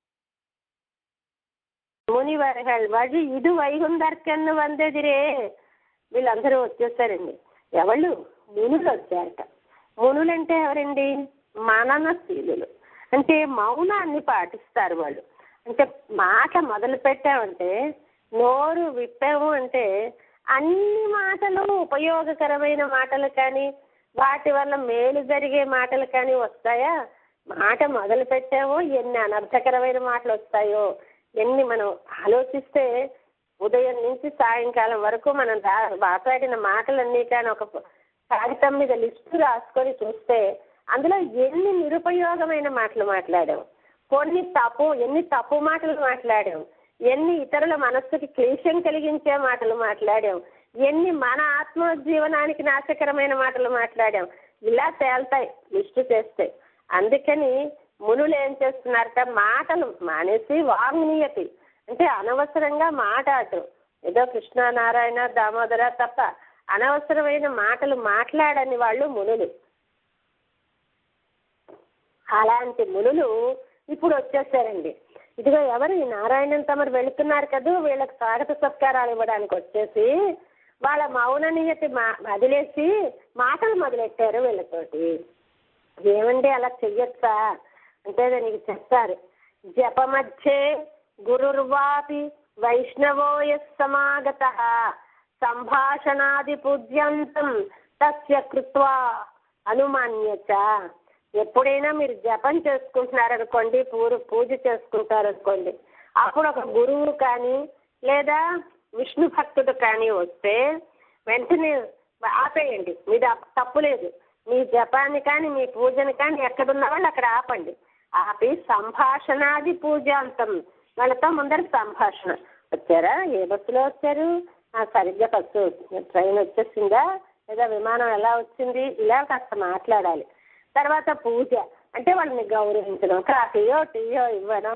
మునివరహల్ వజి ఇది వైగుందర్కన్ను వందెదిరే వీళ్ళందరూ వచ్చేసారండి ఎవళ్ళు మునులు వచ్చారట మునులంటే ఎవరండి మననశీలులు అంటే మౌనాన్ని పాటిస్తారు వాళ్ళు అంటే మాట మొదలు పెట్టామంటే నోరు విప్పాము అంటే అన్ని మాటలు ఉపయోగకరమైన మాటలు కానీ వాటి వల్ల మేలు జరిగే మాటలు కానీ వస్తాయా మాట మొదలు పెట్టామో ఎన్ని అనర్థకరమైన మాటలు వస్తాయో ఎన్ని మనం ఆలోచిస్తే ఉదయం నుంచి సాయంకాలం వరకు మనం రా- మాట్లాడిన మాటలన్నీ కానీ ఒక కాగితం మీద లిస్టు రాసుకొని చూస్తే అందులో ఎన్ని నిరుపయోగమైన మాటలు మాట్లాడాం కొన్ని తప్పు ఎన్ని తప్పు మాటలు మాట్లాడాం ఎన్ని ఇతరుల మనస్సుకి క్లేశం కలిగించే మాటలు మాట్లాడాం ఎన్ని మన ఆత్మ జీవనానికి నాశకరమైన మాటలు మాట్లాడాం ఇలా తేల్తాయి లిస్టు చేస్తే అందుకని మునులు ఏం చేస్తున్నారట మాటలు మానేసి వాంగ్నీయతి అంటే అనవసరంగా మాట్లాడటం ఏదో కృష్ణనారాయణ దామోదర తప్ప అనవసరమైన మాటలు మాట్లాడని వాళ్ళు మునులు అలాంటి మునులు ఇప్పుడు వచ్చేసారండి ఇదిగో ఎవరు ఈ నారాయణన్ తమరు వెళుతున్నారు కదా వీళ్ళకి స్వాగత సత్కారాలు ఇవ్వడానికి వచ్చేసి వాళ్ళ మౌననీయతి మా వదిలేసి మాటలు మొదలెట్టారు వీళ్ళతోటి ఏమండి అలా చెయ్యొచ్చా అంటే దానికి చెప్తారు జపమధ్యే గురుర్వాపి వైష్ణవోయ సమాగత సంభాషణాది పూజ్యంతం తస్య కృత్వా అనుమాన్యచ ఎప్పుడైనా మీరు జపం చేసుకుంటున్నారనుకోండి పూరు పూజ చేసుకుంటారనుకోండి అప్పుడు ఒక గురువు కానీ లేదా విష్ణు భక్తుడు కానీ వస్తే వెంటనే ఆపేయండి మీద తప్పు లేదు మీ జపాన్ని కానీ మీ పూజని కానీ ఎక్కడున్న వాళ్ళు అక్కడ ఆపండి ఆపి సంభాషణాది పూజాంతం వాళ్ళతో ముందర సంభాషణ వచ్చారా ఏ బస్సులో వచ్చారు ఆ, సరిగ్గా బస్సు ట్రైన్ వచ్చేసిందా లేదా విమానం ఎలా వచ్చింది ఇలా కాస్త మాట్లాడాలి తర్వాత పూజ అంటే వాళ్ళని గౌరవించడం కాఫీయో టీయో ఇవ్వడం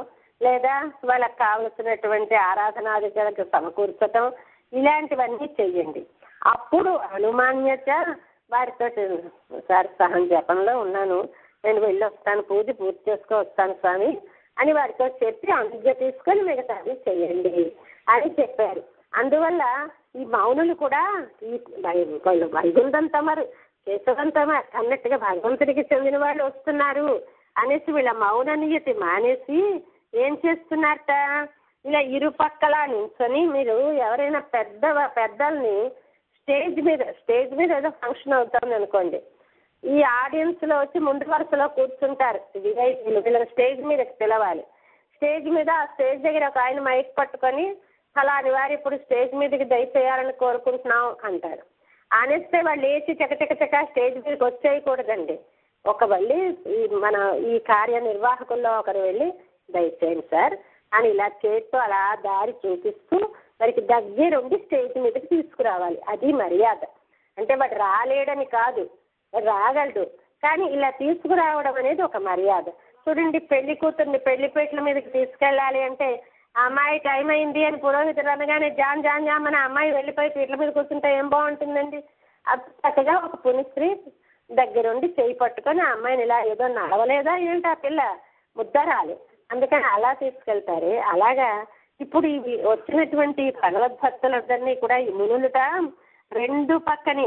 లేదా వాళ్ళకి కావలసినటువంటి ఆరాధనాదికలకు సమకూర్చటం ఇలాంటివన్నీ చెయ్యండి అప్పుడు అనుమాన్యత వారితో సార్ సహం జపంలో ఉన్నాను నేను వెళ్ళి వస్తాను పూజ పూర్తి చేసుకొని వస్తాను స్వామి అని వారితో చెప్పి అనుజ్ఞ తీసుకొని మిగతాది చెయ్యండి అని చెప్పారు అందువల్ల ఈ మౌనులు కూడా ఈ వై- వాళ్ళు వైకుంఠం తమరు కేశవం తమరు అన్నట్టుగా భగవంతుడికి చెందిన వాళ్ళు వస్తున్నారు అనేసి వీళ్ళ మౌననీయతి మానేసి ఏం చేస్తున్నారట ఇలా ఇరుపక్కల నించొని మీరు ఎవరైనా పెద్ద పెద్దల్ని స్టేజ్ మీద స్టేజ్ మీద ఏదో ఫంక్షన్ అవుతుంది అనుకోండి ఈ ఆడియన్స్ లో వచ్చి ముందు వరుసలో కూర్చుంటారు విఐపీలు వీళ్ళని స్టేజ్ మీదకి పిలవాలి స్టేజ్ మీద ఆ స్టేజ్ దగ్గర ఒక ఆయన మైక్ పట్టుకొని ఫలాని వారు ఇప్పుడు స్టేజ్ మీదకి దయచేయాలని కోరుకుంటున్నాం అంటారు అనేస్తే వాళ్ళు లేచి చకచక చక స్టేజ్ మీదకి వచ్చేయకూడదండి ఒక వెళ్ళి ఈ మన ఈ కార్యనిర్వాహకుల్లో ఒకరు వెళ్ళి దయచేయండి సార్ అని ఇలా చేత్తో అలా దారి చూపిస్తూ వారికి దగ్గరుండి స్టేజ్ మీదకి తీసుకురావాలి అది మర్యాద అంటే వాడు రాలేడని కాదు వాడు రాగలడు కానీ ఇలా తీసుకురావడం అనేది ఒక మర్యాద చూడండి పెళ్లి కూతుర్ని పెళ్లి పీటల మీదకి తీసుకెళ్ళాలి అంటే ఆ అమ్మాయి టైం అయింది అని పురోహితుడు అనగానే జాన్ జాన్ జాన్ అని ఆ అమ్మాయి వెళ్ళిపోయి పీటల మీద కూర్చుంటే ఏం బాగుంటుందండి అది చక్కగా ఒక పునిస్త్రీ దగ్గరుండి చేయి పట్టుకొని ఆ అమ్మాయిని ఇలా ఏదో నడవలేదా ఏంటి ఆ పిల్ల ముద్దరాలి అందుకని అలా తీసుకెళ్తారే అలాగా ఇప్పుడు ఇవి వచ్చినటువంటి భగవద్భక్తులందరినీ కూడా ఈ మునులుట రెండు పక్కని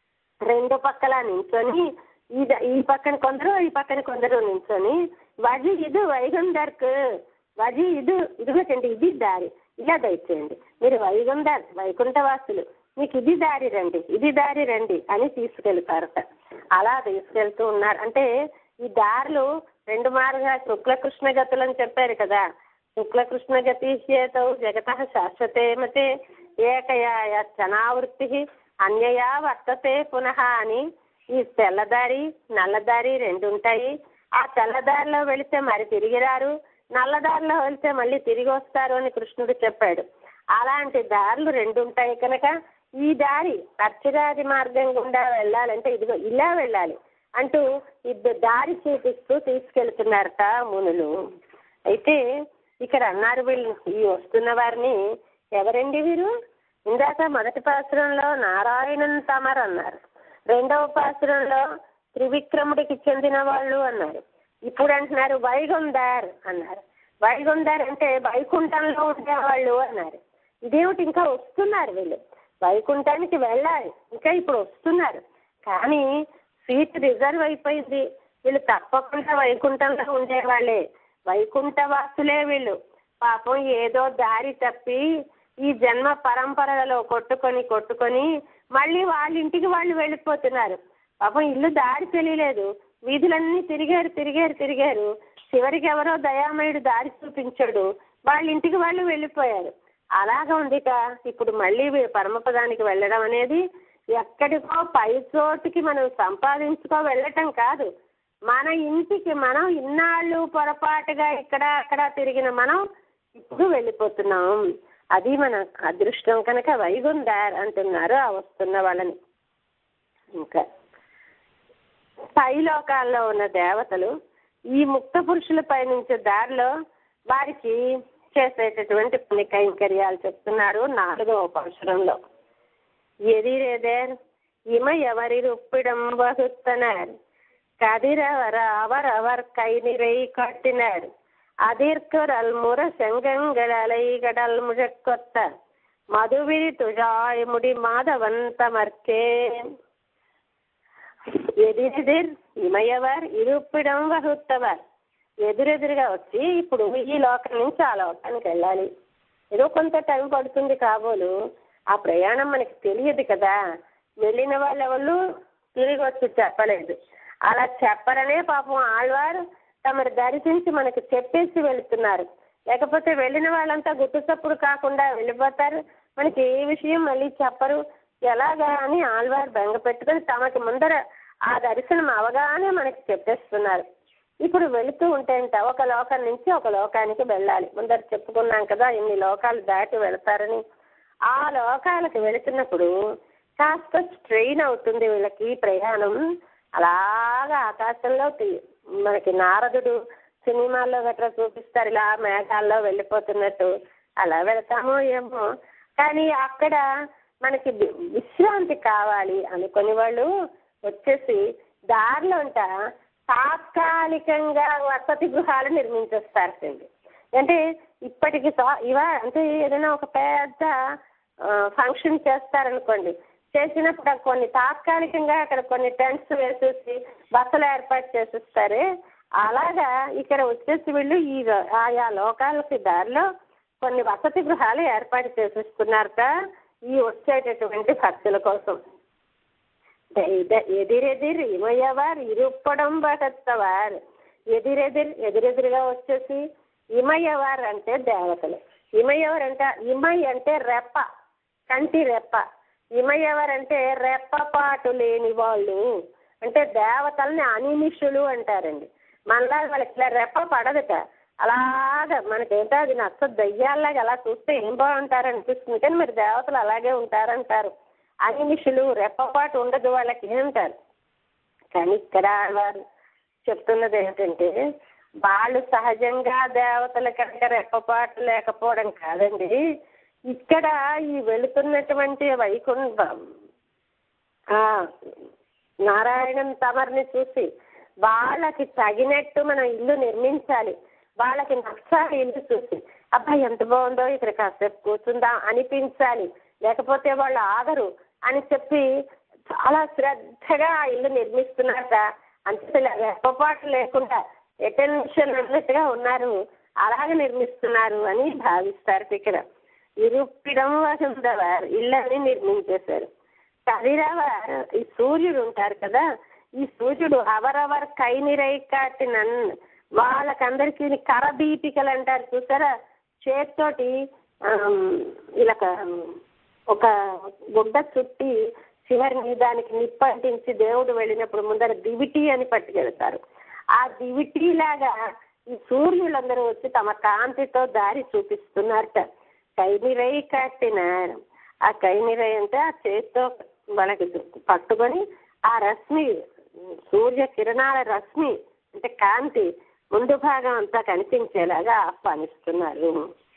రెండు పక్కల నించొని ఈ ద- ఈ పక్కన కొందరు ఈ పక్కన కొందరు నించొని వజి ఇది వైగుందర్కు వజి ఇది ఇదిగోటండి ఇది దారి ఇలా దయచేయండి మీరు వైగుందర్ వైకుంఠవాసులు మీకు ఇది దారి రండి ఇది దారి రండి అని తీసుకెళ్తారట అలా తీసుకెళ్తూ ఉన్నారు అంటే ఈ దారులు రెండు మారుగా శుక్ల కృష్ణ గతులు అని చెప్పారు కదా శుక్ల కృష్ణ గతి చేతౌ జగత శాశ్వతేమతే ఏకయా చనావృత్తి అన్యయా వర్తతే పునః అని ఈ తెల్లదారి నల్లదారి రెండు ఉంటాయి ఆ తెల్లదారిలో వెళితే మరి తిరిగి రారు నల్లదారిలో వెళితే మళ్ళీ తిరిగి వస్తారు అని కృష్ణుడు చెప్పాడు అలాంటి దారులు రెండు ఉంటాయి కనుక ఈ దారి అర్చరాది మార్గం గుండా వెళ్ళాలంటే ఇదిగో ఇలా వెళ్ళాలి అంటూ ఇద్దరు దారి చూపిస్తూ తీసుకెళ్తున్నారట మునులు అయితే ఇక్కడ అన్నారు వీళ్ళు ఈ వస్తున్న వారిని ఎవరండి వీరు ఇందాక మొదటి పాత్రంలో నారాయణన్ తమరు అన్నారు రెండవ పాత్రంలో త్రివిక్రముడికి చెందిన వాళ్ళు అన్నారు ఇప్పుడు అంటున్నారు వైగుందార్ అన్నారు వైగుందార్ అంటే వైకుంఠంలో ఉండేవాళ్ళు అన్నారు ఇదేమిటి ఇంకా వస్తున్నారు వీళ్ళు వైకుంఠానికి వెళ్ళాలి ఇంకా ఇప్పుడు వస్తున్నారు కానీ సీట్ రిజర్వ్ అయిపోయింది వీళ్ళు తప్పకుండా వైకుంఠంలో ఉండేవాళ్ళే వైకుంఠవాసులే వీళ్ళు పాపం ఏదో దారి తప్పి ఈ జన్మ పరంపరలో కొట్టుకొని కొట్టుకొని మళ్ళీ వాళ్ళ ఇంటికి వాళ్ళు వెళ్ళిపోతున్నారు పాపం ఇల్లు దారి తెలియలేదు వీధులన్నీ తిరిగారు తిరిగారు తిరిగారు చివరికి ఎవరో దయామయుడు దారి చూపించాడు వాళ్ళ ఇంటికి వాళ్ళు వెళ్ళిపోయారు అలాగా ఉందిట ఇప్పుడు మళ్ళీ వీ- పరమపదానికి వెళ్ళడం అనేది ఎక్కడికో పై చోటుకి మనం సంపాదించుకో వెళ్ళటం కాదు మన ఇంటికి మనం ఇన్నాళ్ళు పొరపాటుగా ఇక్కడ అక్కడ తిరిగిన మనం ఇప్పుడు వెళ్ళిపోతున్నాం అది మన అదృష్టం కనుక వైగుందార్ అంటున్నారు ఆ వస్తున్న వాళ్ళని ఇంకా పై లోకాల్లో ఉన్న దేవతలు ఈ ముక్త పురుషుల పయనించే దారిలో వారికి చేసేటటువంటి పుణ్య కైంకర్యాలు చెప్తున్నారు నాలుగవ పరుషురంలో எதிரெதர் இமையவரிருப்பிடம் வகுத்தனர் கதிரவர் அவர் அவர் கை நிறை காட்டினர் அதிர்கடல் முர செங்கங்கள் அலைகடல் முழக்கொத்த மதுவிரி துழாய் முடி மாதவன் தமர்க்கே ఎదిరెదిర్ ఇమయవర్ ఇరుప్పిడం వహుత్తవర్ ఎదురెదురుగా వచ్చి ఇప్పుడు ఈ లోకం నుంచి ఆ లోకానికి వెళ్ళాలి ఏదో కొంత టైం పడుతుంది కాబోలు ఆ ప్రయాణం మనకి తెలియదు కదా వెళ్ళిన వాళ్ళు ఎవరు తిరిగి వచ్చి చెప్పలేదు అలా చెప్పరనే పాపం ఆళ్వారు తమరు దర్శించి మనకి చెప్పేసి వెళుతున్నారు లేకపోతే వెళ్ళిన వాళ్ళంతా గుట్టు చప్పుడు కాకుండా వెళ్ళిపోతారు మనకి ఏ విషయం మళ్ళీ చెప్పరు ఎలాగా అని ఆళ్వారు బెంగ పెట్టుకొని తమకి ముందర ఆ దర్శనం అవగానే మనకి చెప్పేస్తున్నారు ఇప్పుడు వెళుతూ ఉంటేంట ఒక లోకం నుంచి ఒక లోకానికి వెళ్ళాలి ముందర చెప్పుకున్నాం కదా ఇన్ని లోకాలు దాటి వెళతారని ఆ లోకాలకు వెళుతున్నప్పుడు కాస్త స్ట్రెయిన్ అవుతుంది వీళ్ళకి ప్రయాణం అలాగా ఆకాశంలో తి- మనకి నారదుడు సినిమాల్లో గట్రా చూపిస్తారు ఇలా మేఘాల్లో వెళ్ళిపోతున్నట్టు అలా వెళ్తామో ఏమో కానీ అక్కడ మనకి వి- విశ్రాంతి కావాలి అనుకుని వాళ్ళు వచ్చేసి దారిలోంట తాత్కాలికంగా వసతి గృహాలు నిర్మించేస్తారండి అంటే ఇప్పటికి తా- ఇవా అంటే ఏదైనా ఒక పెద్ద ఫంక్షన్ చేస్తారనుకోండి చేసినప్పుడు అక్కడ కొన్ని తాత్కాలికంగా అక్కడ కొన్ని టెంట్స్ వేసేసి బస్సులు ఏర్పాటు చేసిస్తారే అలాగా ఇక్కడ వచ్చేసి వీళ్ళు ఈ ర- ఆయా లోకాలకి దారిలో కొన్ని వసతి గృహాలు ఏర్పాటు చేసేస్తున్నారట ఈ వచ్చేటటువంటి భక్తుల కోసం ద- ఎదిరెదిర్ ఇమయవార్ ఇరుప్పడం భగత్తవార్ ఎదిరెదిర్ ఎదురెదురుగా వచ్చేసి ఇమయవార్ అంటే దేవతలు ఇమయవర్ అంటే ఇమయ్ అంటే రెప్ప కంటి రెప్ప ఇమయవర్ అంటే రెప్పపాటు లేని వాళ్ళు అంటే దేవతల్ని అనిమిషులు అంటారండి మనలాగా వాళ్ళకి ఇట్లా రెప్ప పడదుట అలాగా మనకేంటో అది నచ్చ దయ్యాల్లాగా అలా చూస్తే ఏం బాగుంటారు అనిపిస్తుంది కానీ మరి దేవతలు అలాగే ఉంటారంటారు అనిమిషులు రెప్పపాటు ఉండదు వాళ్ళకి ఏమంటారు కానీ ఇక్కడ వారు చెప్తున్నది ఏంటంటే వాళ్ళు సహజంగా దేవతల కనుక రెప్పపాటు లేకపోవడం కాదండి ఇక్కడ ఈ వెళుతున్నటువంటి వైకుంఠం ఆ, నారాయణన్ తమర్ని చూసి వాళ్ళకి తగినట్టు మనం ఇల్లు నిర్మించాలి వాళ్ళకి నచ్చాలి ఇల్లు చూసి అబ్బా ఎంత బాగుందో ఇక్కడ కాసేపు కూర్చుందాం అనిపించాలి లేకపోతే వాళ్ళు ఆగరు అని చెప్పి చాలా శ్రద్ధగా ఆ ఇల్లు నిర్మిస్తున్నారట అంతే రెప్పపాటు లేకుండా అటెన్షన్ అన్నట్టుగా ఉన్నారు అలాగే నిర్మిస్తున్నారు అని భావిస్తారు ఇక్కడ ఇరుప్పిడం వసుంధవారు ఇళ్ళని నిర్మించేశారు కదిరవారు ఈ సూర్యుడు ఉంటారు కదా ఈ సూర్యుడు అవరవర్ కైనిరై కాటినన్ వాళ్ళకందరికీ కరదీపికలు అంటారు చూసారా చేత్తోటి ఆమ్, ఇలా క- ఒక గుడ్డ చుట్టి చివరిని దానికి నిప్పు అంటించి దేవుడు వెళ్ళినప్పుడు ముందర దివిటి అని పట్టుకెళ్తారు ఆ దివిటి లాగా ఈ సూర్యులందరూ వచ్చి తమ కాంతితో దారి చూపిస్తున్నారట కైనిరై కట్టినారు ఆ కైనిరై అంటే ఆ చేతితో వాళ్ళకి పట్టుకొని ఆ రశ్మి సూర్య కిరణాల రశ్మి అంటే కాంతి ముందు భాగం అంతా కనిపించేలాగా ఆహ్వానిస్తున్నారు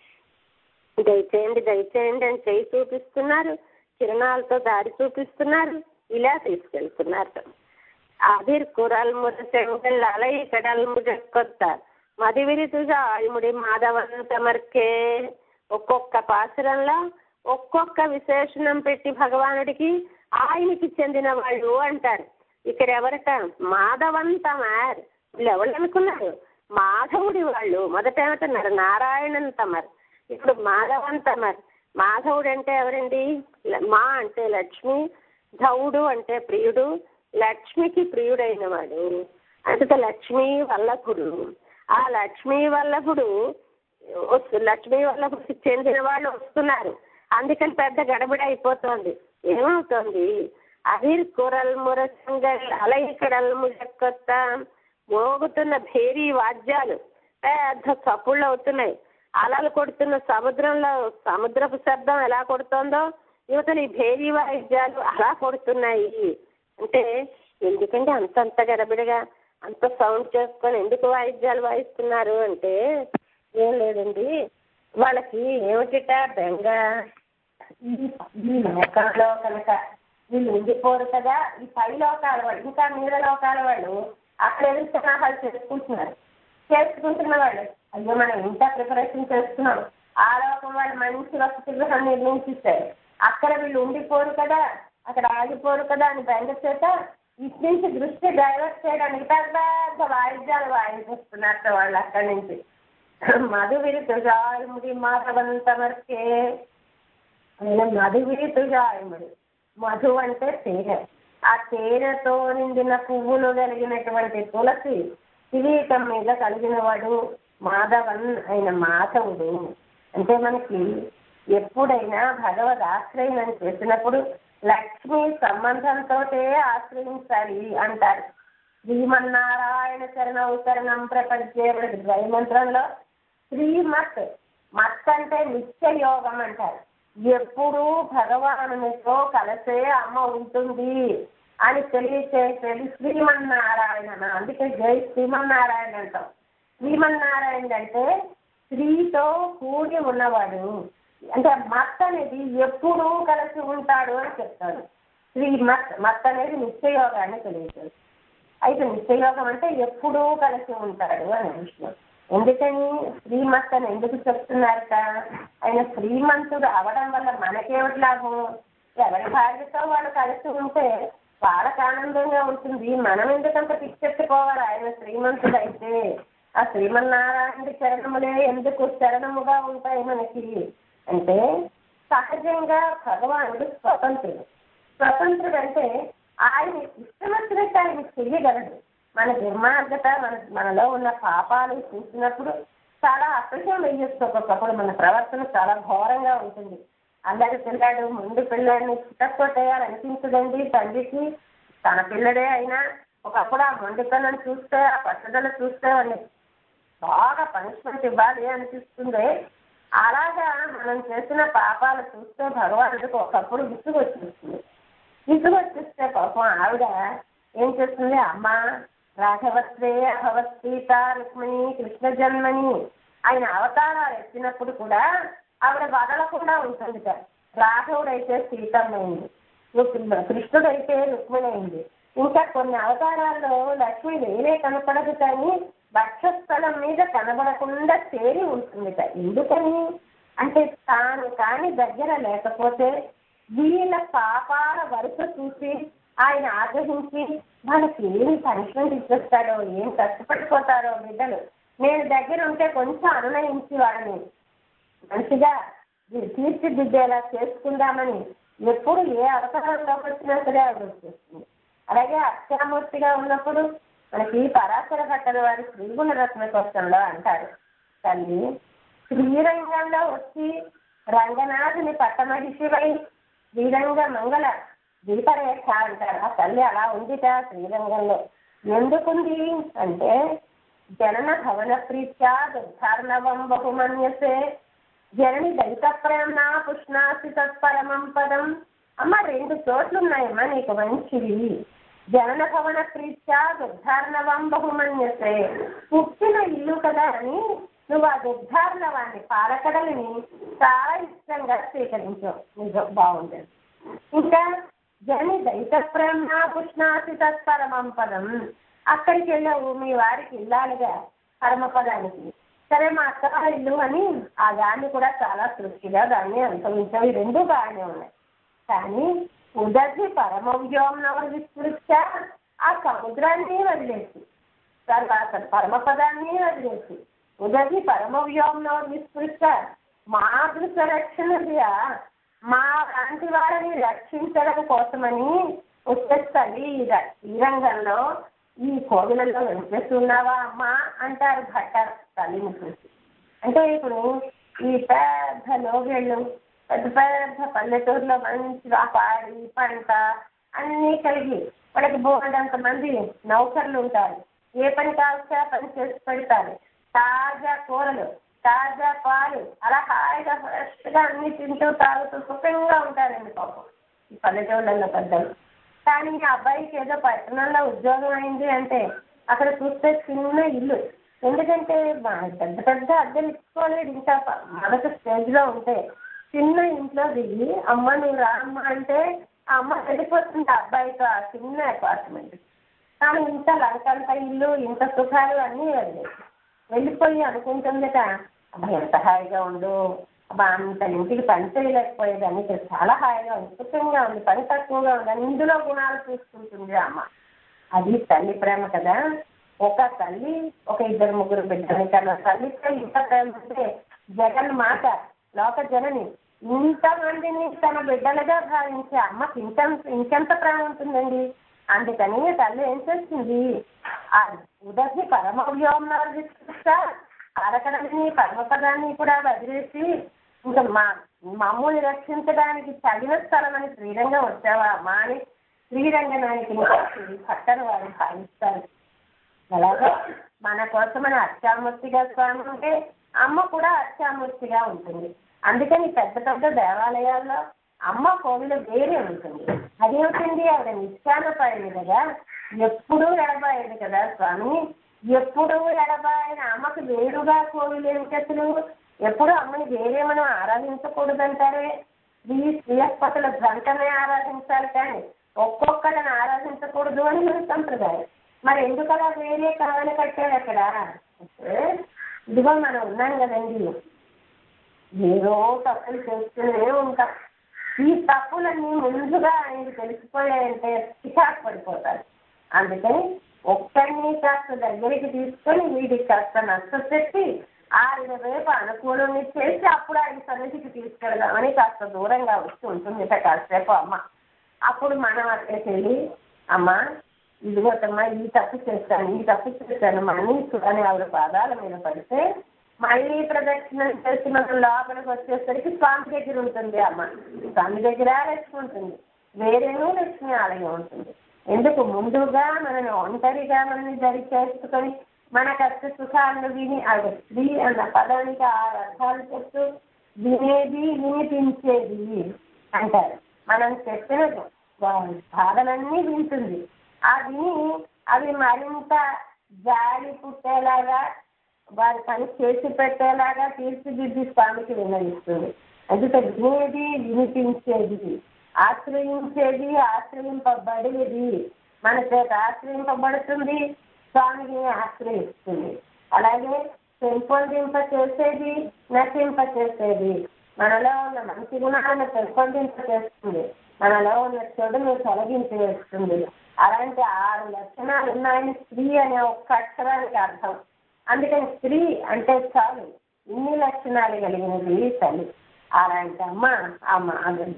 దయచేయండి దయచేయండి అని చేయి చూపిస్తున్నారు కిరణాలతో దారి చూపిస్తున్నారు ఇలా తీసుకెళ్తున్నారు அதிர் குரல் முரசெங்கள் அலை கடல் ముజక్కొత్త మదివిరితుగా ఆయుముడి మాధవన్ తమర్కే ఒక్కొక్క పాసురంలో ఒక్కొక్క విశేషణం పెట్టి భగవానుడికి ఆయనకి చెందిన వాళ్ళు అంటారు ఇక్కడ ఎవరట మాధవన్ తమర్ వీళ్ళు ఎవరు అనుకున్నారు మాధవుడి వాళ్ళు మొదట ఏమంటున్నారు నారాయణన్ తమర్ ఇప్పుడు మాధవన్ తమర్ మాధవుడు అంటే ఎవరండి ల- మా అంటే లక్ష్మి ధవుడు అంటే ప్రియుడు లక్ష్మికి ప్రియుడైన వాడు అంటే లక్ష్మీ వల్లభుడు ఆ లక్ష్మీ వల్లభుడు వస్తు- లక్ష్మీ వల్లభుడికి చెందిన వాళ్ళు వస్తున్నారు అందుకని పెద్ద గడబిడ అయిపోతుంది ఏమవుతుంది అహిర్ కురల్ మురసంగల్ అలైకడల్ ముజక్కొత్త మోగుతున్న భేరీ వాద్యాలు పెద్ద చప్పుళ్ళు అవుతున్నాయి అలలు కొడుతున్న సముద్రంలో సముద్రపు శబ్దం ఎలా కొడుతుందో యువతలు ఈ భేరీ వాయిద్యాలు అలా కొడుతున్నాయి అంటే ఎందుకంటే అంతంత గడబిడగా అంత సౌండ్ చేసుకొని ఎందుకు వాయిద్యాలు వాయిస్తున్నారు అంటే ఏం లేదండి వాళ్ళకి ఏమిటిట బెంగ ఈ ఈ లోకాల్లో కనుక వీళ్ళు ఉండిపోరు కదా ఈ పై లోకాల వాళ్ళు ఇంకా మీద లోకాల వాళ్ళు అక్కడ ఏదో సన్నాహాలు చేసుకుంటున్నారు చేసుకుంటున్న వాళ్ళు అయ్యో మనం ఇంత ప్రిపరేషన్ చేస్తున్నాం ఆ లోకం వాళ్ళు మంచి వసతి గృహం నిర్మించిస్తారు అక్కడ వీళ్ళు ఉండిపోరు కదా అక్కడ ఆగిపోరు కదా అని బెంగ చేత ఇటు నుంచి దృష్టి డైవర్ట్ చేయడానికి పెద్ద పెద్ద వాయిద్యాలు వాయించేస్తున్నారు వాళ్ళు అక్కడి నుంచి మధువిరి తుజాయముడి మాధవంతమర్కే ఆయన మధువిరి తుజాయముడి మధు అంటే తేనె ఆ తేనెతో నిండిన పువ్వులు కలిగినటువంటి తులసి కిరీటం మీద కలిగిన వాడు మాధవన్ అయిన మాధవుడు అంటే మనకి ఎప్పుడైనా భగవద్ ఆశ్రయం చేసినప్పుడు లక్ష్మి సంబంధంతో ఆశ్రయించాలి అంటారు శ్రీమన్నారాయణ శరణం శరణం ప్రపంచే ద్వైమంత్రంలో శ్రీమత్ మత్ అంటే నిత్య యోగం అంటారు ఎప్పుడూ భగవానునితో కలిసే అమ్మ ఉంటుంది అని తెలియచేసేది శ్రీమన్నారాయణ అందుకే జై శ్రీమన్నారాయణ అంటాం శ్రీమన్నారాయణుడు అంటే స్త్రీతో కూడి ఉన్నవాడు అంటే మత్ అనేది ఎప్పుడూ కలిసి ఉంటాడు అని చెప్తాడు శ్రీ మత్ మత్ అనేది నిత్యయోగాన్ని తెలియజేస్తుంది అయితే నిత్యయోగం అంటే ఎప్పుడూ కలిసి ఉంటాడు అని విషయం ఎందుకని శ్రీమత్ అని ఎందుకు చెప్తున్నారట ఆయన శ్రీమంతుడు అవడం వల్ల మనకేమిటి లాభం ఎవరి భార్యతో వాళ్ళు కలిసి ఉంటే వాళ్ళకి ఆనందంగా ఉంటుంది మనం ఎందుకంత పిచ్చెత్తుకోవాలి ఆయన శ్రీమంతుడు అయితే ఆ శ్రీమన్నారాయణుడి చరణములే ఎందుకు చరణముగా ఉంటాయి మనకి అంటే సహజంగా భగవానుడు స్వతంత్రుడు స్వతంత్రుడు అంటే ఆయన ఇష్టం వచ్చినట్టు ఆయన చెయ్యగలడు మన దుర్మార్గత మన మనలో ఉన్న పాపాలు చూసినప్పుడు చాలా అసహ్యం వేయొచ్చు ఒక్కొక్కప్పుడు మన ప్రవర్తన చాలా ఘోరంగా ఉంటుంది అందరి పిల్లాడు ముందు పిల్లాడిని చిట్టకొట్టేయాలి అనిపించదండి తండ్రికి తన పిల్లడే అయినా ఒకప్పుడు ఆ మొండి పిల్లని చూస్తే ఆ పట్టుదల చూస్తే వాడిని బాగా పనిష్మెంట్ ఇవ్వాలి అనిపిస్తుంది అలాగా మనం చేసిన పాపాలు చూస్తే భగవానుడికి ఒకప్పుడు విసుగు వచ్చేస్తుంది విసుగు వచ్చేస్తే పాపం ఆవిడ ఏం చేస్తుంది అమ్మ రాఘవత్వే అభవత్ సీత రుక్మిణి కృష్ణ జన్మని ఆయన అవతారాలు ఎత్తినప్పుడు కూడా ఆవిడ వదలకుండా ఉంటుంది రాఘవుడైతే సీతమ్మైంది కృష్ణుడైతే రుక్మిణి అయింది ఇంకా కొన్ని అవతారాల్లో లక్ష్మి వేరే కనపడదు కానీ వక్షస్థలం మీద కనబడకుండా చేరి ఉంటుందిట ఎందుకని అంటే తాను కానీ దగ్గర లేకపోతే వీళ్ళ పాపాల వరుస చూసి ఆయన ఆగ్రహించి వాళ్ళకి ఏమి పనిష్మెంట్ ఇచ్చేస్తాడో ఏం కష్టపడిపోతారో బిడ్డలు నేను దగ్గర ఉంటే కొంచెం అనునయించి వాళ్ళని మంచిగా తీర్చిదిద్దేలా చేసుకుందామని ఎప్పుడు ఏ అవసరంలో వచ్చినా సరే ఆవిడ వచ్చేస్తుంది అలాగే అక్షరమూర్తిగా ఉన్నప్పుడు మనకి పరాశర భట్టల వారి శ్రీగుణ రత్నకోశంలో అంటారు తల్లి శ్రీరంగంలో వచ్చి రంగనాథుని పట్టమహిషివై శ్రీరంగ మంగళ దీపరేఖ అంటారు ఆ తల్లి అలా ఉందిట శ్రీరంగంలో ఎందుకుంది అంటే జనన భవన ప్రీత్యా దుర్ధార్ణవం బహుమన్యసే జనని దళిత ప్రేమ పుష్ణాసి తత్పరమం పదం అమ్మ రెండు చోట్లు ఉన్నాయమ్మా నీకు మంచివి జనన భవన ప్రీత్యా దుర్ధార్ణవం బహుమన్యసే పుట్టిన ఇల్లు కదా అని నువ్వు ఆ దుర్ధార్ణవాన్ని పాలకడలిని చాలా ఇష్టంగా స్వీకరించావు నిజం బాగుంటుంది ఇంకా జని దైత ప్రేమ పుష్ణాసి తత్పరమం పదం అక్కడికి వెళ్ళావు మీ వారికి ఇల్లాలుగా పరమపదానికి సరే మా అక్క ఇల్లు అని ఆ దాన్ని కూడా చాలా తృప్తిగా దాన్ని అనుభవించావు ఈ రెండు బాగానే ఉన్నాయి కానీ ఉదర్చి పరమవ్యోమం విస్తృత ఆ సముద్రాన్ని వదిలేసి తర్వాత పరమపదాన్ని వదిలేసి ఉదర్చి పరమవ్యోమం విస్తృత మాదృశ రక్షణగా మా లాంటి వాళ్ళని రక్షించడం కోసమని వచ్చేస్తుంది ఈ రంగంలో ఈ కోవిలలో వెంకటేస్తున్నావా అమ్మా అంటారు భట్ట తల్లిని చూసి అంటే ఇప్పుడు ఈ పెద్ద లోగేళ్ళు పెద్ద పెద్ద పల్లెటూరులో మంచిగా పాడి పంట అన్నీ కలిగి వాళ్ళకి బోల్డంత మంది నౌకర్లు ఉంటారు ఏ పని కావస్తే ఆ పని చేసి పెడతారు తాజా కూరలు తాజా పాలు అలా హాయిగా ఫ్రెష్గా అన్ని తింటూ తాగుతూ సుఖంగా ఉంటారండి పాపం ఈ పల్లెటూళ్ళల్లో పెద్దలు కానీ ఈ అబ్బాయికి ఏదో పట్టణంలో ఉద్యోగం అయింది అంటే అక్కడ చూస్తే చిన్న ఇల్లు ఎందుకంటే పెద్ద పెద్ద అద్దెలు ఇచ్చుకోలేదు ఇంకా మొదటి స్టేజ్లో ఉంటే చిన్న ఇంట్లో దిగి అమ్మ నువ్వు రామ్మ అంటే ఆ అమ్మ వెళ్ళిపోతుంది ఆ అబ్బాయితో ఆ చిన్న అపార్ట్మెంట్ కానీ ఇంత లంకంత ఇల్లు ఇంత సుఖాలు అన్నీ వెళ్ళి వెళ్ళిపోయి అనుకుంటుందట అబ్బా ఎంత హాయిగా ఉండు అబ్బా అంత ఇంటికి పని చేయలేకపోయేదాన్ని ఇక్కడ చాలా హాయిగా ఉంది సుఖంగా ఉంది పని తక్కువగా ఉంది అని ఇందులో గుణాలు చూసుకుంటుంది అమ్మ అది తల్లి ప్రేమ కదా ఒక తల్లి ఒక ఇద్దరు ముగ్గురు బిడ్డని కన్నా తల్లితో ఇంత ప్రేమ అంటే జగన్ మాత లోక జనని ఇంతమందిని తన బిడ్డలుగా భావించే అమ్మకి ఇంత ఇంకెంత ప్రేమ ఉంటుందండి అందుకని తల్లి ఏం చేస్తుంది ఆ ఉదర్ని పరమవ్యోమనాలు తీసుకొస్తా అరకడని పరమపదాన్ని కూడా వదిలేసి ఇంకా మా మమ్మల్ని రక్షించడానికి తగిన స్థలం అని శ్రీరంగం వచ్చావా అమ్మా అని శ్రీరంగ నాయకుని భట్టను వారు భావిస్తారు అలాగే మన కోసమని అత్యామూర్తిగా స్వామి ఉంటే అమ్మ కూడా అత్యామూర్తిగా ఉంటుంది అందుకని పెద్ద పెద్ద దేవాలయాల్లో అమ్మ కోవిల వేరే ఉంటుంది అదేమిటండి ఆవిడ నిత్యాన పడింది కదా ఎప్పుడూ ఎడబాయేది కదా స్వామి ఎప్పుడు ఎడబాయిన అమ్మకు వేరుగా కోవిలు ఏమిటి అసలు ఎప్పుడు అమ్మని వేరే మనం ఆరాధించకూడదంటారే స్త్రీ స్త్రీయస్పతుల గంటనే ఆరాధించాలి కానీ ఒక్కొక్కరిని ఆరాధించకూడదు అని మన సంప్రదాయం మరి ఎందుకు అలా వేరే కావాలి కట్టాడు అక్కడ అంటే, ఇదిగో మనం ఉన్నాం కదండి ఏదో తప్పులు చేస్తూనే ఉంటాం ఈ తప్పులన్నీ ముందుగా ఆయనకి తెలిసిపోయాయంటే చికాకు పడిపోతారు అందుకని ఒక్కడిని కాస్త దగ్గరికి తీసుకొని వీడికి కాస్త నష్టపెట్టి ఆయన రేపు అనుకూలం చేసి అప్పుడు ఆయన సన్నిధికి తీసుకెళ్దామని కాస్త దూరంగా వచ్చి ఉంటుంది కాసేపు అమ్మ అప్పుడు మనం అక్కడికి వెళ్ళి అమ్మ ఇదిగోటమ్మా ఈ తప్పు చేస్తాను ఈ తప్పు చేస్తాను మళ్ళీ చూడని ఆవిడ పాదాల మీద పడితే మళ్ళీ ప్రదక్షిణ చేసి మనం లోపలికి వచ్చేసరికి స్వామి దగ్గర ఉంటుంది అమ్మ స్వామి దగ్గర లక్ష్మి ఉంటుంది వేరేనూ లక్ష్మి ఆలయం ఉంటుంది ఎందుకు ముందుగా మనని ఒంటరిగా మనని దరి చేసుకొని మన కష్ట సుఖాలను విని ఆవిడ స్త్రీ అన్న పదానికి ఆ అర్థాలు చెప్తూ వినేది వినిపించేది అంటారు మనం చెప్పిన బాధలన్నీ వింటుంది ఆ విని అవి మరింత జాలి పుట్టేలాగా వారి పని చేసి పెట్టేలాగా తీర్చిదిద్ది స్వామికి వినయిస్తుంది అందుకే వినేది వినిపించేది ఆశ్రయించేది ఆశ్రయింపబడేది మన చేత ఆశ్రయింపబడుతుంది స్వామిని ఆశ్రయిస్తుంది అలాగే పెంపొందింప చేసేది నశింప చేసేది మనలో ఉన్న మంచి గుణాలను పెంపొందింప చేస్తుంది మనలో ఉన్న చెడును తొలగించి వేస్తుంది అలాంటి ఆరు లక్షణాలు ఉన్నాయని స్త్రీ అనే ఒక్క అక్షరానికి అర్థం అందుకని స్త్రీ అంటే చాలు ఇన్ని లక్షణాలు కలిగినది తల్లి అలాంటి అమ్మ అమ్మ అదని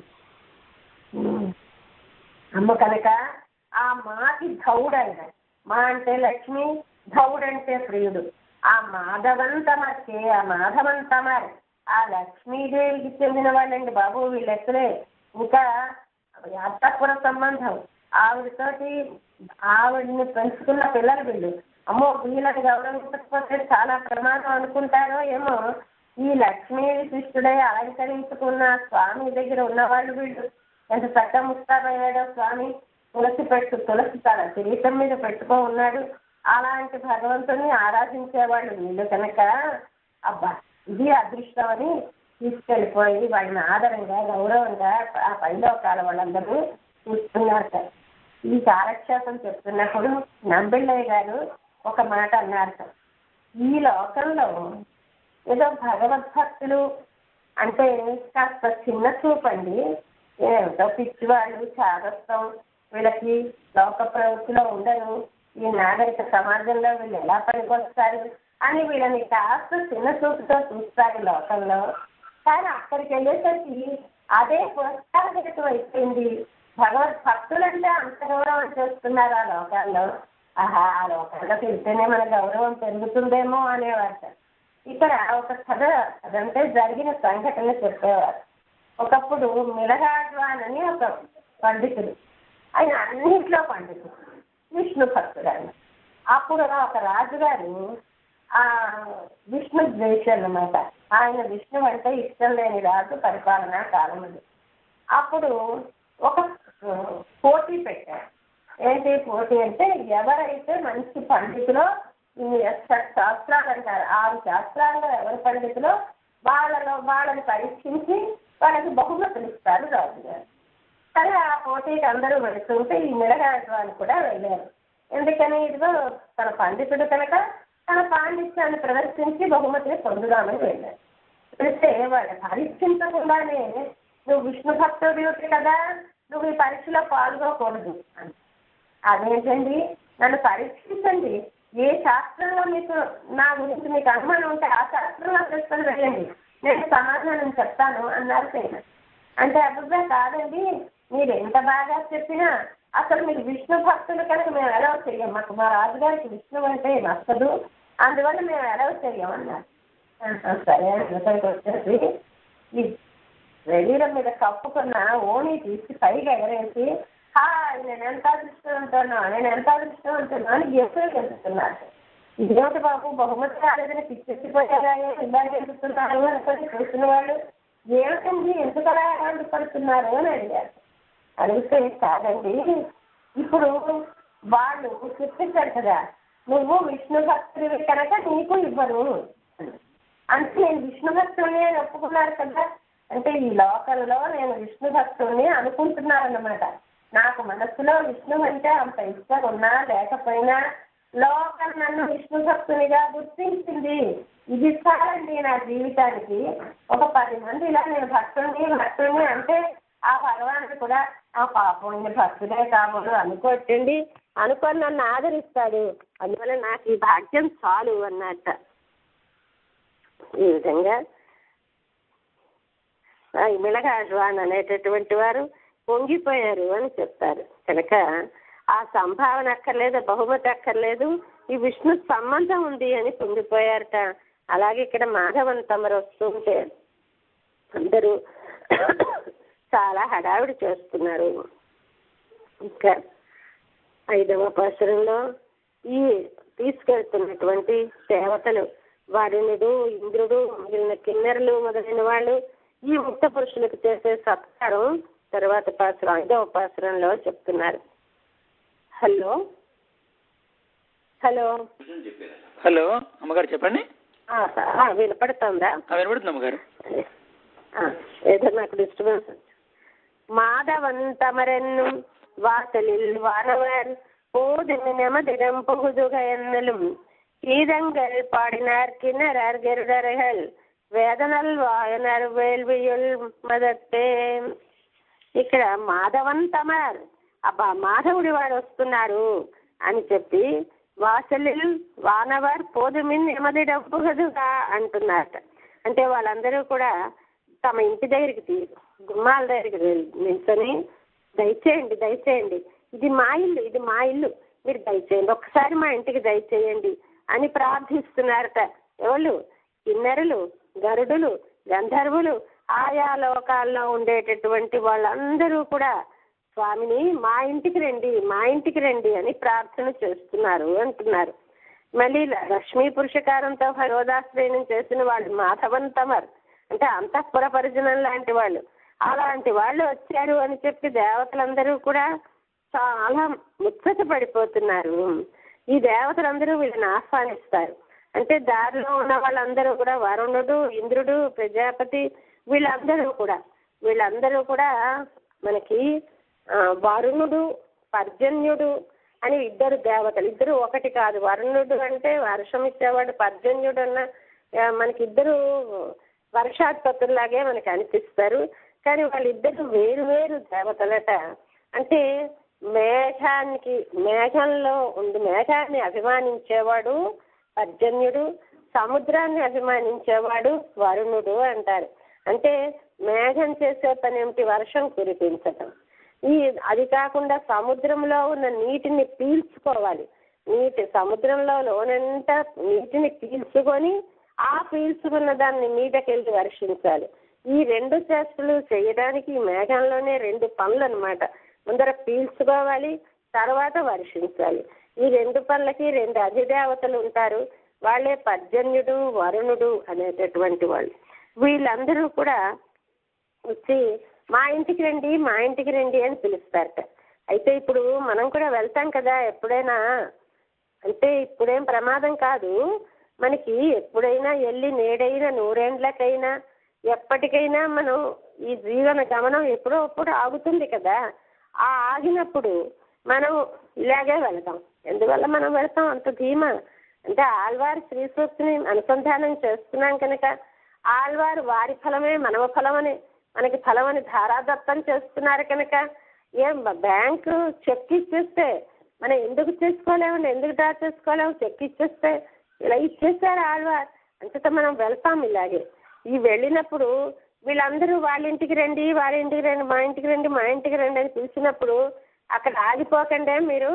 అమ్మ కనుక ఆ మాకి ధౌడంట మా అంటే లక్ష్మి ధౌడంటే ప్రియుడు ఆ మాధవంతమర్చే ఆ మాధవంతమర్ ఆ లక్ష్మీదేవికి చెందిన వాళ్ళండి బాబు వీళ్ళెక్కడే ఇంకా అత్తపుర సంబంధం ఆవిడతోటి ఆవిడని పెంచుకున్న పిల్లలు వీళ్ళు అమ్మో వీళ్ళని గౌరవించకపోతే చాలా ప్రమాదం అనుకుంటారో ఏమో ఈ లక్ష్మీ కృష్ణుడై అలంకరించుకున్న స్వామి దగ్గర ఉన్నవాళ్ళు వీళ్ళు ఎంత చక్క ముస్తాబయ్యాడో స్వామి తులసి పెట్టు తులసి తన కిరీటం మీద పెట్టుకో ఉన్నాడు అలాంటి భగవంతుని ఆరాధించేవాళ్ళు వీళ్ళు కనుక అబ్బా ఇది అదృష్టం అని తీసుకెళ్ళిపోయి వాళ్ళని ఆదరంగా గౌరవంగా ఆ పైలోకాల వాళ్ళందరూ చూస్తున్నారు ఈ కాలక్షేపం చెప్తున్నప్పుడు నంబిళ్ళయ్య గారు ఒక మాట అన్నారు ఈ లోకంలో ఏదో భగవద్భక్తులు అంటే కాస్త చిన్న చూపండి ఏమిటో పిచ్చివాళ్ళు చాదస్తం వీళ్ళకి లోక ప్రవృత్తిలో ఉండరు ఈ నాగరిక సమాజంలో వీళ్ళు ఎలా పనికొస్తారు అని వీళ్ళని కాస్త చిన్న చూపుతో చూస్తారు లోకంలో కానీ అక్కడికి వెళ్ళేసరికి అదే ప్రోత్సాహకతం అయిపోయింది భగవద్ భక్తులంటే అంత గౌరవం చేస్తున్నారు ఆ లోకాల్లో ఆహా ఆ లోకాల్లోకి వెళ్తేనే మన గౌరవం పెరుగుతుందేమో అనేవారు ఇక్కడ ఒక కథ అదంటే జరిగిన సంఘటన చెప్పేవారు ఒకప్పుడు మిలగాడ్వాన్ అని ఒక పండితుడు ఆయన అన్నింటిలో పండితుడు విష్ణు భక్తుడు ఆయన అప్పుడు ఒక రాజుగారు ఆ విష్ణు ద్వేషి అన్నమాట ఆయన విష్ణు అంటే ఇష్టం లేని రాజు పరిపాలనా కాలం అది అప్పుడు ఒక పోటీ పెట్టారు ఏంటి పోటీ అంటే ఎవరైతే మంచి పండితులో ఈ శాస్త్రాలు అంటారు ఆరు శాస్త్రాల్లో ఎవరి పండితులో వాళ్ళలో వాళ్ళని పరీక్షించి వాళ్ళకి బహుమతులు ఇస్తారు రాజుగారు కానీ ఆ పోటీకి అందరూ వెళుతుంటే ఈ మిడగాడు కూడా వెళ్ళారు ఎందుకని ఇదిగో తన పండితుడు కనుక తన పాండిత్యాన్ని ప్రదర్శించి బహుమతిని పొందుదామని వెళ్ళారు వెళ్తే వాళ్ళు పరీక్షించకుండానే నువ్వు విష్ణు భక్తుడి కదా నువ్వు ఈ పరీక్షలో పాల్గొకూడదు అని అదేంటండి నన్ను పరీక్షించండి ఏ శాస్త్రంలో మీకు నా గురించి మీకు అనుమానం ఉంటే ఆ శాస్త్రంలో ప్రశ్నలు వెళ్ళండి నేను సమాధానం చెప్తాను అన్నారు ఆయన అంటే అభిప్రాయ కాదండి మీరు ఎంత బాగా చెప్పినా అసలు మీరు విష్ణు భక్తులు కనుక మేము ఎలా చెయ్యం మాకు మా రాజుగారికి విష్ణు అంటే నచ్చదు అందువల్ల మేము ఎలా చెయ్యం అన్నారు సరే ఇక్కడికి వచ్చేసి ఈ శరీరం మీద కప్పుకున్న ఓణి తీసి పైకి ఎగరేసి హాయ్ నేను ఎంత అదృష్టవంతున్నా నేను ఎంత అదృష్టవంతున్నా అని గెలుపులు గెలుపుతున్నారు ఇదేమిటి బాబు బహుమతి రాలేదని పిచ్చెత్తిపోయారా ఇలా గెలుపుతున్నారు అనుకొని చూసిన వాళ్ళు ఏమిటండి ఎందుకు అలా ఎలాంటి పడుతున్నారు అని అడిగారు అడిగితే కాదండి ఇప్పుడు వాళ్ళు చెప్పించారు కదా నువ్వు విష్ణు భక్తుడివి కనుక నీకు ఇవ్వను అంటే నేను విష్ణు భక్తుడిని అని ఒప్పుకున్నారు కదా అంటే ఈ లోకంలో నేను విష్ణు భక్తుడిని అనుకుంటున్నారన్నమాట నాకు మనసులో విష్ణు అంటే అంత ఇష్టం ఉన్నా లేకపోయినా లోకం నన్ను విష్ణు భక్తునిగా గుర్తించింది ఇది చాలండి నా జీవితానికి ఒక పది మంది ఇలా నేను భక్తుడిని భక్తుడిని అంటే ఆ భగవానుడు కూడా ఆ పాపం ఈయన భక్తుడే కాబోలు అనుకోవచ్చండి అనుకొని నన్ను ఆదరిస్తాడు అందువల్ల నాకు ఈ భాగ్యం చాలు అన్నట్ట ఈ విధంగా ఆ మిళగాజువాన్ అనేటటువంటి వారు పొంగిపోయారు అని చెప్తారు కనుక ఆ సంభావన అక్కర్లేదు బహుమతి అక్కర్లేదు ఈ విష్ణు సంబంధం ఉంది అని పొంగిపోయారట అలాగే ఇక్కడ మాధవన్ తమరు వస్తుంటే అందరూ చాలా హడావిడి చేస్తున్నారు ఇంకా ఐదవ పాసరంలో ఈ తీసుకెళ్తున్నటువంటి దేవతలు వరుణుడు ఇంద్రుడు మిగిలిన కిన్నెరలు మొదలైన వాళ్ళు ఈ ముక్త పురుషులకు చేసే సత్కారం తర్వాత పాసురం ఐదవ పాసురంలో చెప్తున్నారు హలో హలో హలో అమ్మగారు చెప్పండి ఆ, ఆ, వినపడుతుందా ఆ, వినపడుతుంది అమ్మగారు ആ, ഏതാ నాకు ഡിസ്റ്റർബൻസ് മാധവൻ തമരന്നും വാസലിൽ വാനവർ പോതിനമതിരം പുകുതുക എന്നലും ഗീതങ്ങൾ പാടിനാർ കിന്നരാർ ഗരുഡരകൾ వేదనల్ వాయనర్ వేల్వియుల్ మదత్తే ఇక్కడ మాధవన్ తమర్ అబ్బా మాధవుడి వాడు వస్తున్నారు అని చెప్పి వాసలిల్ వానవర్ పోదుమిన్ ఎమది డబ్బు కదుగా అంటున్నారట అంటే వాళ్ళందరూ కూడా తమ ఇంటి దగ్గరికి తీ- గుమ్మాల దగ్గరికి వెళ్- నిల్చొని దయచేయండి దయచేయండి ఇది మా ఇల్లు ఇది మా ఇల్లు మీరు దయచేయండి ఒక్కసారి మా ఇంటికి దయచేయండి అని ప్రార్థిస్తున్నారట ఎవరు కిన్నెరలు గరుడులు గంధర్వులు ఆయా లోకాల్లో ఉండేటటువంటి వాళ్ళందరూ కూడా స్వామిని మా ఇంటికి రండి మా ఇంటికి రండి అని ప్రార్థన చేస్తున్నారు అంటున్నారు మళ్ళీ లక్ష్మీ పురుషకారంతో భగవదాశ్రయణం చేసిన వాళ్ళు మాధవన్ తమర్ అంటే అంతఃపుర పరిజనం లాంటి వాళ్ళు అలాంటి వాళ్ళు వచ్చారు అని చెప్పి దేవతలందరూ కూడా చాలా ముచ్చట పడిపోతున్నారు ఈ దేవతలందరూ వీళ్ళని ఆహ్వానిస్తారు అంటే దారిలో ఉన్న వాళ్ళందరూ కూడా వరుణుడు ఇంద్రుడు ప్రజాపతి వీళ్ళందరూ కూడా వీళ్ళందరూ కూడా మనకి ఆ, వరుణుడు పర్జన్యుడు అని ఇద్దరు దేవతలు ఇద్దరు ఒకటి కాదు వరుణుడు అంటే వర్షం ఇచ్చేవాడు పర్జన్యుడు అన్న ఆ, మనకి ఇద్దరు వర్షాధిపతుల్లాగే మనకి అనిపిస్తారు కానీ వాళ్ళిద్దరు వేరు వేరు దేవతలట అంటే మేఘానికి మేఘంలో ఉండి మేఘాన్ని అభిమానించేవాడు పర్జన్యుడు సముద్రాన్ని అభిమానించేవాడు వరుణుడు అంటారు అంటే మేఘం చేసే పని ఏమిటి వర్షం కురిపించటం ఈ అది కాకుండా సముద్రంలో ఉన్న నీటిని పీల్చుకోవాలి నీటి సముద్రంలో లోనంతా నీటిని పీల్చుకొని ఆ పీల్చుకున్న దాన్ని మీదకెళ్ళి వర్షించాలి ఈ రెండు చేష్టలు చేయడానికి ఈ మేఘంలోనే రెండు పనులు అనమాట ముందర పీల్చుకోవాలి తర్వాత వర్షించాలి ఈ రెండు పనులకి రెండు అధిదేవతలు ఉంటారు వాళ్ళే పర్జన్యుడు వరుణుడు అనేటటువంటి వాళ్ళు వీళ్ళందరూ కూడా వచ్చి మా ఇంటికి రండి మా ఇంటికి రండి అని పిలుస్తారట అయితే ఇప్పుడు మనం కూడా వెళ్తాం కదా ఎప్పుడైనా అంటే ఇప్పుడేం ప్రమాదం కాదు మనకి ఎప్పుడైనా వెళ్ళి నేడైనా నూరేండ్లకైనా ఎప్పటికైనా మనం ఈ జీవన గమనం ఎప్పుడో అప్పుడు ఆగుతుంది కదా ఆ ఆగినప్పుడు మనం ఇలాగే వెళ్తాం ఎందువల్ల మనం వెళ్తాం అంత ధీమా అంటే ఆళ్వారు శ్రీ సూక్తిని అనుసంధానం చేస్తున్నాం కనుక ఆళ్వారు వారి ఫలమే మనవ ఫలమని మనకి ఫలమని ధారాదత్తం చేస్తున్నారు కనుక ఏం బ్యాంకు చెక్ ఇచ్చేస్తే మనం ఎందుకు చేసుకోలేము ఎందుకు డ్రా చేసుకోలేము చెక్ ఇచ్చేస్తే ఇలా ఇచ్చేస్తారు ఆళ్వారు అంతటా మనం వెళ్తాం ఇలాగే ఈ వెళ్ళినప్పుడు వీళ్ళందరూ వాళ్ళ ఇంటికి రండి వాళ్ళ ఇంటికి రండి మా ఇంటికి రండి మా ఇంటికి రండి అని పిలిచినప్పుడు అక్కడ ఆగిపోకండి మీరు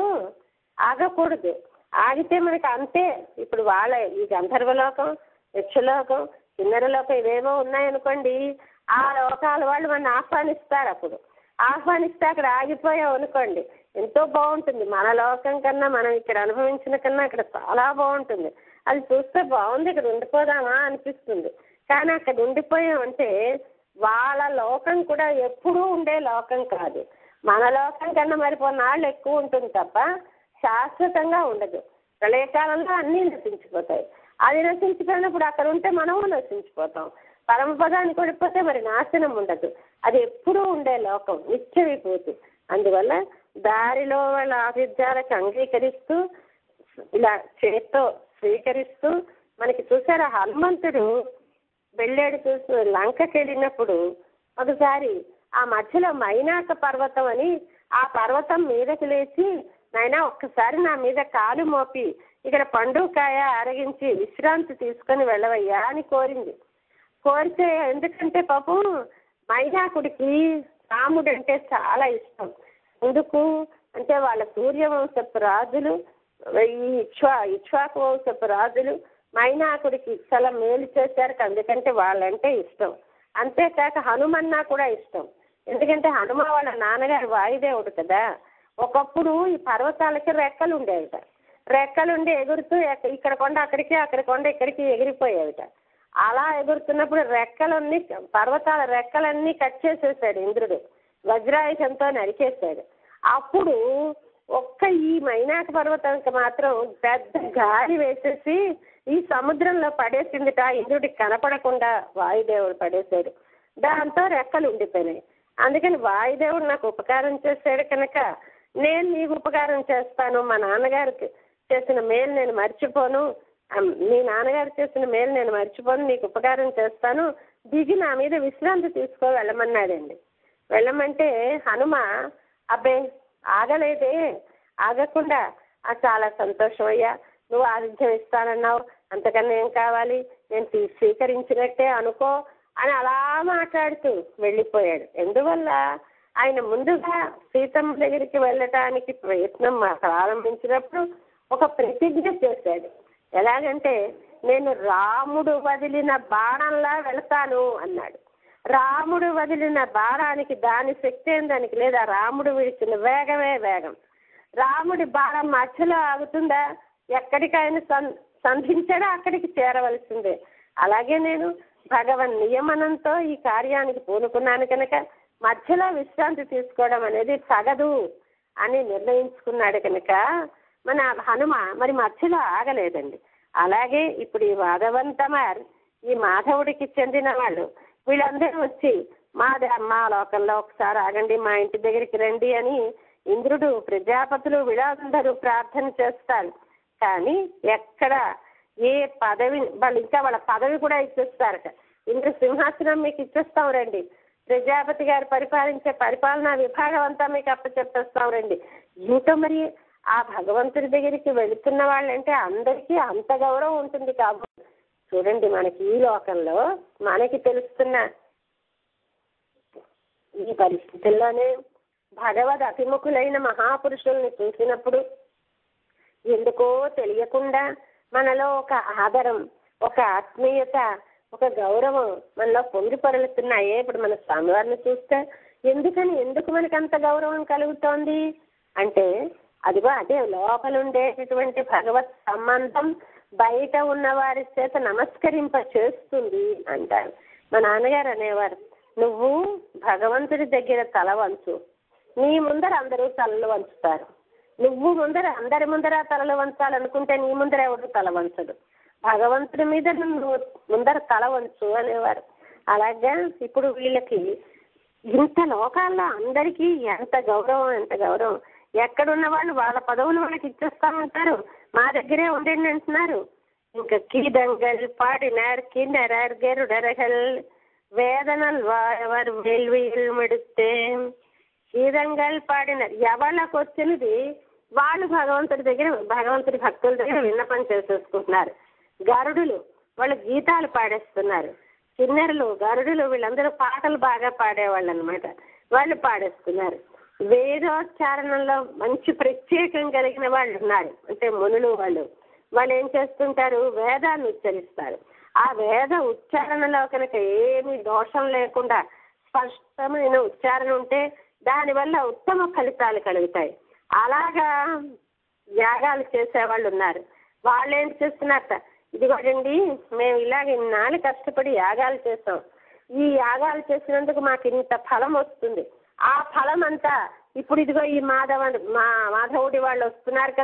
ఆగకూడదు ఆగితే మనకి అంతే ఇప్పుడు వాళ్ళ ఈ గంధర్వలోకం యక్షలోకం కిన్నెరలోకం ఇవేమో ఉన్నాయనుకోండి ఆ లోకాల వాళ్ళు మన ఆహ్వానిస్తారు అప్పుడు ఆహ్వానిస్తే అక్కడ ఆగిపోయాం అనుకోండి ఎంతో బాగుంటుంది మన లోకం కన్నా మనం ఇక్కడ అనుభవించిన కన్నా అక్కడ చాలా బాగుంటుంది అది చూస్తే బాగుంది ఇక్కడ ఉండిపోదామా అనిపిస్తుంది కానీ అక్కడ ఉండిపోయామంటే వాళ్ళ లోకం కూడా ఎప్పుడూ ఉండే లోకం కాదు మన లోకం కన్నా మరి కొన్నాళ్ళు ఎక్కువ ఉంటుంది తప్ప శాశ్వతంగా ఉండదు ప్రళయకాలంలో అన్నీ నశించిపోతాయి అది నశించిపోయినప్పుడు అక్కడ ఉంటే మనము నశించిపోతాం పరమపదానికి పడిపోతే మరి నాశనం ఉండదు అది ఎప్పుడూ ఉండే లోకం నిత్య విభూతి అందువల్ల దారిలో వాళ్ళ ఆతిథ్యాలకు అంగీకరిస్తూ ఇలా చేత్తో స్వీకరిస్తూ మనకి చూసారా హనుమంతుడు వెళ్ళాడు చూసి లంకకి వెళ్ళినప్పుడు ఒకసారి ఆ మధ్యలో మైనాక పర్వతం అని ఆ పర్వతం మీదకి లేచి నాయనా ఒక్కసారి నా మీద కాలు మోపి ఇక్కడ పండుకాయ అరగించి విశ్రాంతి తీసుకొని వెళ్ళవయ్యా అని కోరింది కోరితే ఎందుకంటే పాపం మైనాకుడికి రాముడు అంటే చాలా ఇష్టం ఎందుకు అంటే వాళ్ళ సూర్యవంశపు రాజులు ఈ ఇక్ష్వా ఇక్ష్వాకు వంశపు రాజులు మైనాకుడికి చాలా మేలు చేశారు అందుకంటే వాళ్ళంటే ఇష్టం అంతేకాక హనుమన్నా కూడా ఇష్టం ఎందుకంటే హనుమ వాళ్ళ నాన్నగారు వాయుదేవుడు కదా ఒకప్పుడు ఈ పర్వతాలకి రెక్కలు ఉండేవిట రెక్కలుండి ఎగురుతూ ఎక్క- ఇక్కడ కొండ అక్కడికి అక్కడ కొండ ఇక్కడికి ఎగిరిపోయేవిట అలా ఎగురుతున్నప్పుడు రెక్కలన్నీ పర్వతాల రెక్కలన్నీ కట్ చేసేసాడు ఇంద్రుడు వజ్రాయుధంతో నరికేశాడు అప్పుడు ఒక్క ఈ మైనాక పర్వతానికి మాత్రం పెద్ద గాలి వేసేసి ఈ సముద్రంలో పడేసిందిట ఇంద్రుడికి కనపడకుండా వాయుదేవుడు పడేశాడు దాంతో రెక్కలు ఉండిపోయినాయి అందుకని వాయుదేవుడు నాకు ఉపకారం చేశాడు కనుక నేను నీకు ఉపకారం చేస్తాను మా నాన్నగారికి చేసిన మేలు నేను మర్చిపోను అమ్, మీ నాన్నగారు చేసిన మేలు నేను మర్చిపోను నీకు ఉపకారం చేస్తాను దిగి నా మీద విశ్రాంతి తీసుకో వెళ్ళమన్నాడండి వెళ్ళమంటే హనుమ అబ్బే ఆగలేదే ఆగకుండా ఆ చాలా సంతోషం అయ్యా నువ్వు ఆతిథ్యం ఇస్తానన్నావు అంతకన్నా ఏం కావాలి నేను తీ- స్వీకరించినట్టే అనుకో అని అలా మాట్లాడుతూ వెళ్ళిపోయాడు ఎందువల్ల ఆయన ముందుగా సీతమ్మ దగ్గరికి వెళ్ళటానికి ప్రయత్నం ప్రారంభించినప్పుడు ఒక ప్రతిజ్ఞ చేశాడు ఎలాగంటే నేను రాముడు వదిలిన బాణంలా వెళతాను అన్నాడు రాముడు వదిలిన బాణానికి దాని శక్తి ఏం దానికి లేదా రాముడు విడిచిన వేగమే వేగం రాముడి బాణం మధ్యలో ఆగుతుందా ఎక్కడికైనా సం సంధించాడో అక్కడికి చేరవలసిందే అలాగే నేను భగవన్ నియమనంతో ఈ కార్యానికి పూనుకున్నాను కనుక మధ్యలో విశ్రాంతి తీసుకోవడం అనేది తగదు అని నిర్ణయించుకున్నాడు కనుక మన హనుమ మరి మధ్యలో ఆగలేదండి అలాగే ఇప్పుడు ఈ మాధవంతమార్ ఈ మాధవుడికి చెందిన వాళ్ళు వీళ్ళందరూ వచ్చి మా ద- మా లోకంలో ఒకసారి ఆగండి మా ఇంటి దగ్గరికి రండి అని ఇంద్రుడు ప్రజాపతులు వీళ్ళందరూ ప్రార్థన చేస్తారు కానీ ఎక్కడ ఏ పదవి వాళ్ళు ఇంకా వాళ్ళ పదవి కూడా ఇచ్చేస్తారట ఇంద్ర సింహాసనం మీకు ఇచ్చేస్తాం రండి ప్రజాపతి గారు పరిపాలించే పరిపాలనా విభాగం అంతా మీకు అప్పచెప్పేస్తాం రండి ఇంకా మరి ఆ భగవంతుడి దగ్గరికి వెళుతున్న వాళ్ళంటే అందరికీ అంత గౌరవం ఉంటుంది కాబట్టి చూడండి మనకి ఈ లోకంలో మనకి తెలుస్తున్న ఈ పరిస్థితుల్లోనే భగవద్ అభిముఖులైన మహాపురుషుల్ని చూసినప్పుడు ఎందుకో తెలియకుండా మనలో ఒక ఆదరం ఒక ఆత్మీయత ఒక గౌరవం మనలో పొంగి పొరలుతున్నాయే ఇప్పుడు మన స్వామివారిని చూస్తే ఎందుకని ఎందుకు మనకి అంత గౌరవం కలుగుతోంది అంటే అదిగో అదే లోపల ఉండేటటువంటి భగవత్ సంబంధం బయట ఉన్న వారి చేత నమస్కరింప చేస్తుంది అంటారు మా నాన్నగారు అనేవారు నువ్వు భగవంతుడి దగ్గర తల వంచు నీ ముందర అందరూ తలలు వంచుతారు నువ్వు ముందర అందరి ముందర తలలు వంచాలనుకుంటే నీ ముందర ఎవరు తల వంచడు భగవంతుడి మీద నువ్వు ముందర తల వంచు అనేవారు అలాగా ఇప్పుడు వీళ్ళకి ఇంత లోకాల్లో అందరికీ ఎంత గౌరవం ఎంత గౌరవం ఎక్కడున్న వాళ్ళు వాళ్ళ పదవులు మనకి ఇచ్చేస్తామంటారు మా దగ్గరే ఉండండి అంటున్నారు ఇంకా కీదంగల్ పాడినార్ కిన్నెరార్ గెరుడరహల్ వేదనల్ వాయవర్ వేల్వీల్ మెడితే కీదంగల్ పాడినారు ఎవళ్ళకి వచ్చినది వాళ్ళు భగవంతుడి దగ్గర భగవంతుడి భక్తుల దగ్గర విన్నపం చేసేసుకుంటున్నారు గరుడులు వాళ్ళు గీతాలు పాడేస్తున్నారు కిన్నెరలు గరుడులు వీళ్ళందరూ పాటలు బాగా పాడేవాళ్ళు అనమాట వాళ్ళు పాడేస్తున్నారు వేదోచ్చారణలో మంచి ప్రత్యేకం కలిగిన వాళ్ళు ఉన్నారు అంటే మునులు వాళ్ళు వాళ్ళు ఏం చేస్తుంటారు వేదాన్ని ఉచ్చరిస్తారు ఆ వేద ఉచ్చారణలో కనుక ఏమీ దోషం లేకుండా స్పష్టమైన ఉచ్చారణ ఉంటే దానివల్ల ఉత్తమ ఫలితాలు కలుగుతాయి అలాగా యాగాలు చేసేవాళ్ళు ఉన్నారు వాళ్ళు ఏం చేస్తున్నారట ఇదిగోండి మేము ఇలాగ ఇన్నాళ్ళు కష్టపడి యాగాలు చేసాం ఈ యాగాలు చేసినందుకు మాకు ఇంత ఫలం వస్తుంది ఆ ఫలం అంతా ఇప్పుడు ఇదిగో ఈ మాధవ మా మాధవుడి వాళ్ళు వస్తున్నారు కదా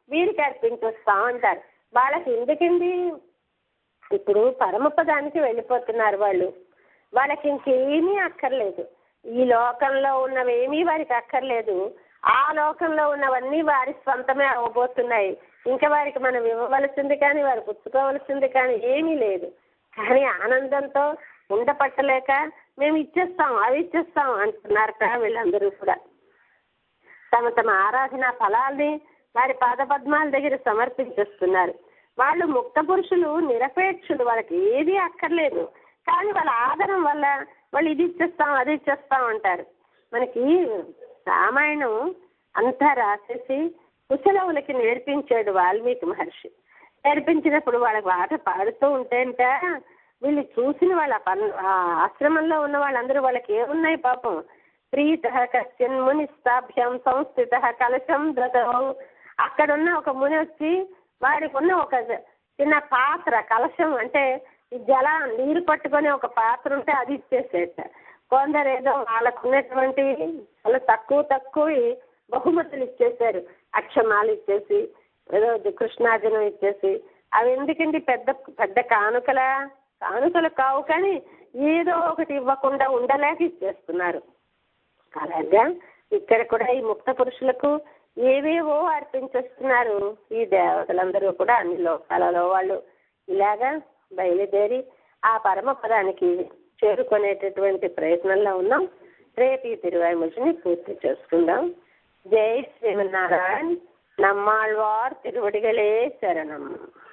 వీరికి అర్పించేస్తాం అంటారు వాళ్ళకి ఎందుకండి ఇప్పుడు పరమపదానికి వెళ్ళిపోతున్నారు వాళ్ళు వాళ్ళకి ఇంకేమీ అక్కర్లేదు ఈ లోకంలో ఉన్నవేమీ వారికి అక్కర్లేదు ఆ లోకంలో ఉన్నవన్నీ వారి స్వంతమే అవ్వబోతున్నాయి ఇంకా వారికి మనం ఇవ్వవలసింది కానీ వారు పుచ్చుకోవలసింది కానీ ఏమీ లేదు కానీ ఆనందంతో ఉండపట్టలేక మేము ఇచ్చేస్తాం అవి ఇచ్చేస్తాం అంటున్నారట వీళ్ళందరూ కూడా తమ తమ ఆరాధన ఫలాల్ని వారి పాదపద్మాల దగ్గర సమర్పించేస్తున్నారు వాళ్ళు ముక్త పురుషులు నిరపేక్షులు వాళ్ళకి ఏది అక్కర్లేదు కానీ వాళ్ళ ఆదరం వల్ల వాళ్ళు ఇది ఇచ్చేస్తాం అది ఇచ్చేస్తాం అంటారు మనకి రామాయణం అంతా రాసేసి కుశలవులకి నేర్పించాడు వాల్మీకి మహర్షి నేర్పించినప్పుడు వాళ్ళకి పాట పాడుతూ ఉంటేంట వీళ్ళు చూసిన వాళ్ళ పన్ ఆ ఆశ్రమంలో ఉన్న వాళ్ళందరూ వాళ్ళకి ఏమున్నాయి పాపం ప్రీత కశ్చన్ మునిస్తాభ్యం సంస్థిత కలశం దదౌ అక్కడున్న ఒక ముని వచ్చి వాడికి ఉన్న ఒక చిన్న పాత్ర కలశం అంటే ఈ జల నీరు పట్టుకొని ఒక పాత్ర ఉంటే అది ఇచ్చేసేట కొందరు ఏదో వాళ్ళకు ఉన్నటువంటి చాలా తక్కువ తక్కువ బహుమతులు ఇచ్చేసారు అక్షమాలు ఇచ్చేసి ఏదో కృష్ణార్జునం ఇచ్చేసి అవి ఎందుకండి పెద్ద పెద్ద కానుకలా కానుకలు కావు కానీ ఏదో ఒకటి ఇవ్వకుండా ఉండలేక ఇచ్చేస్తున్నారు అలాగా ఇక్కడ కూడా ఈ ముక్త పురుషులకు ఏవేవో అర్పించేస్తున్నారు ఈ దేవతలందరూ కూడా అన్ని లోకాలలో వాళ్ళు ఇలాగా బయలుదేరి ఆ పరమ పదానికి చేరుకునేటటువంటి ప్రయత్నంలో ఉన్నాం రేపు ఈ తిరువాయిముడిని పూర్తి చేసుకుందాం జై శ్రీమన్నారాయణ్ நம்மாழ்வார் திருவடிகளே சரணம்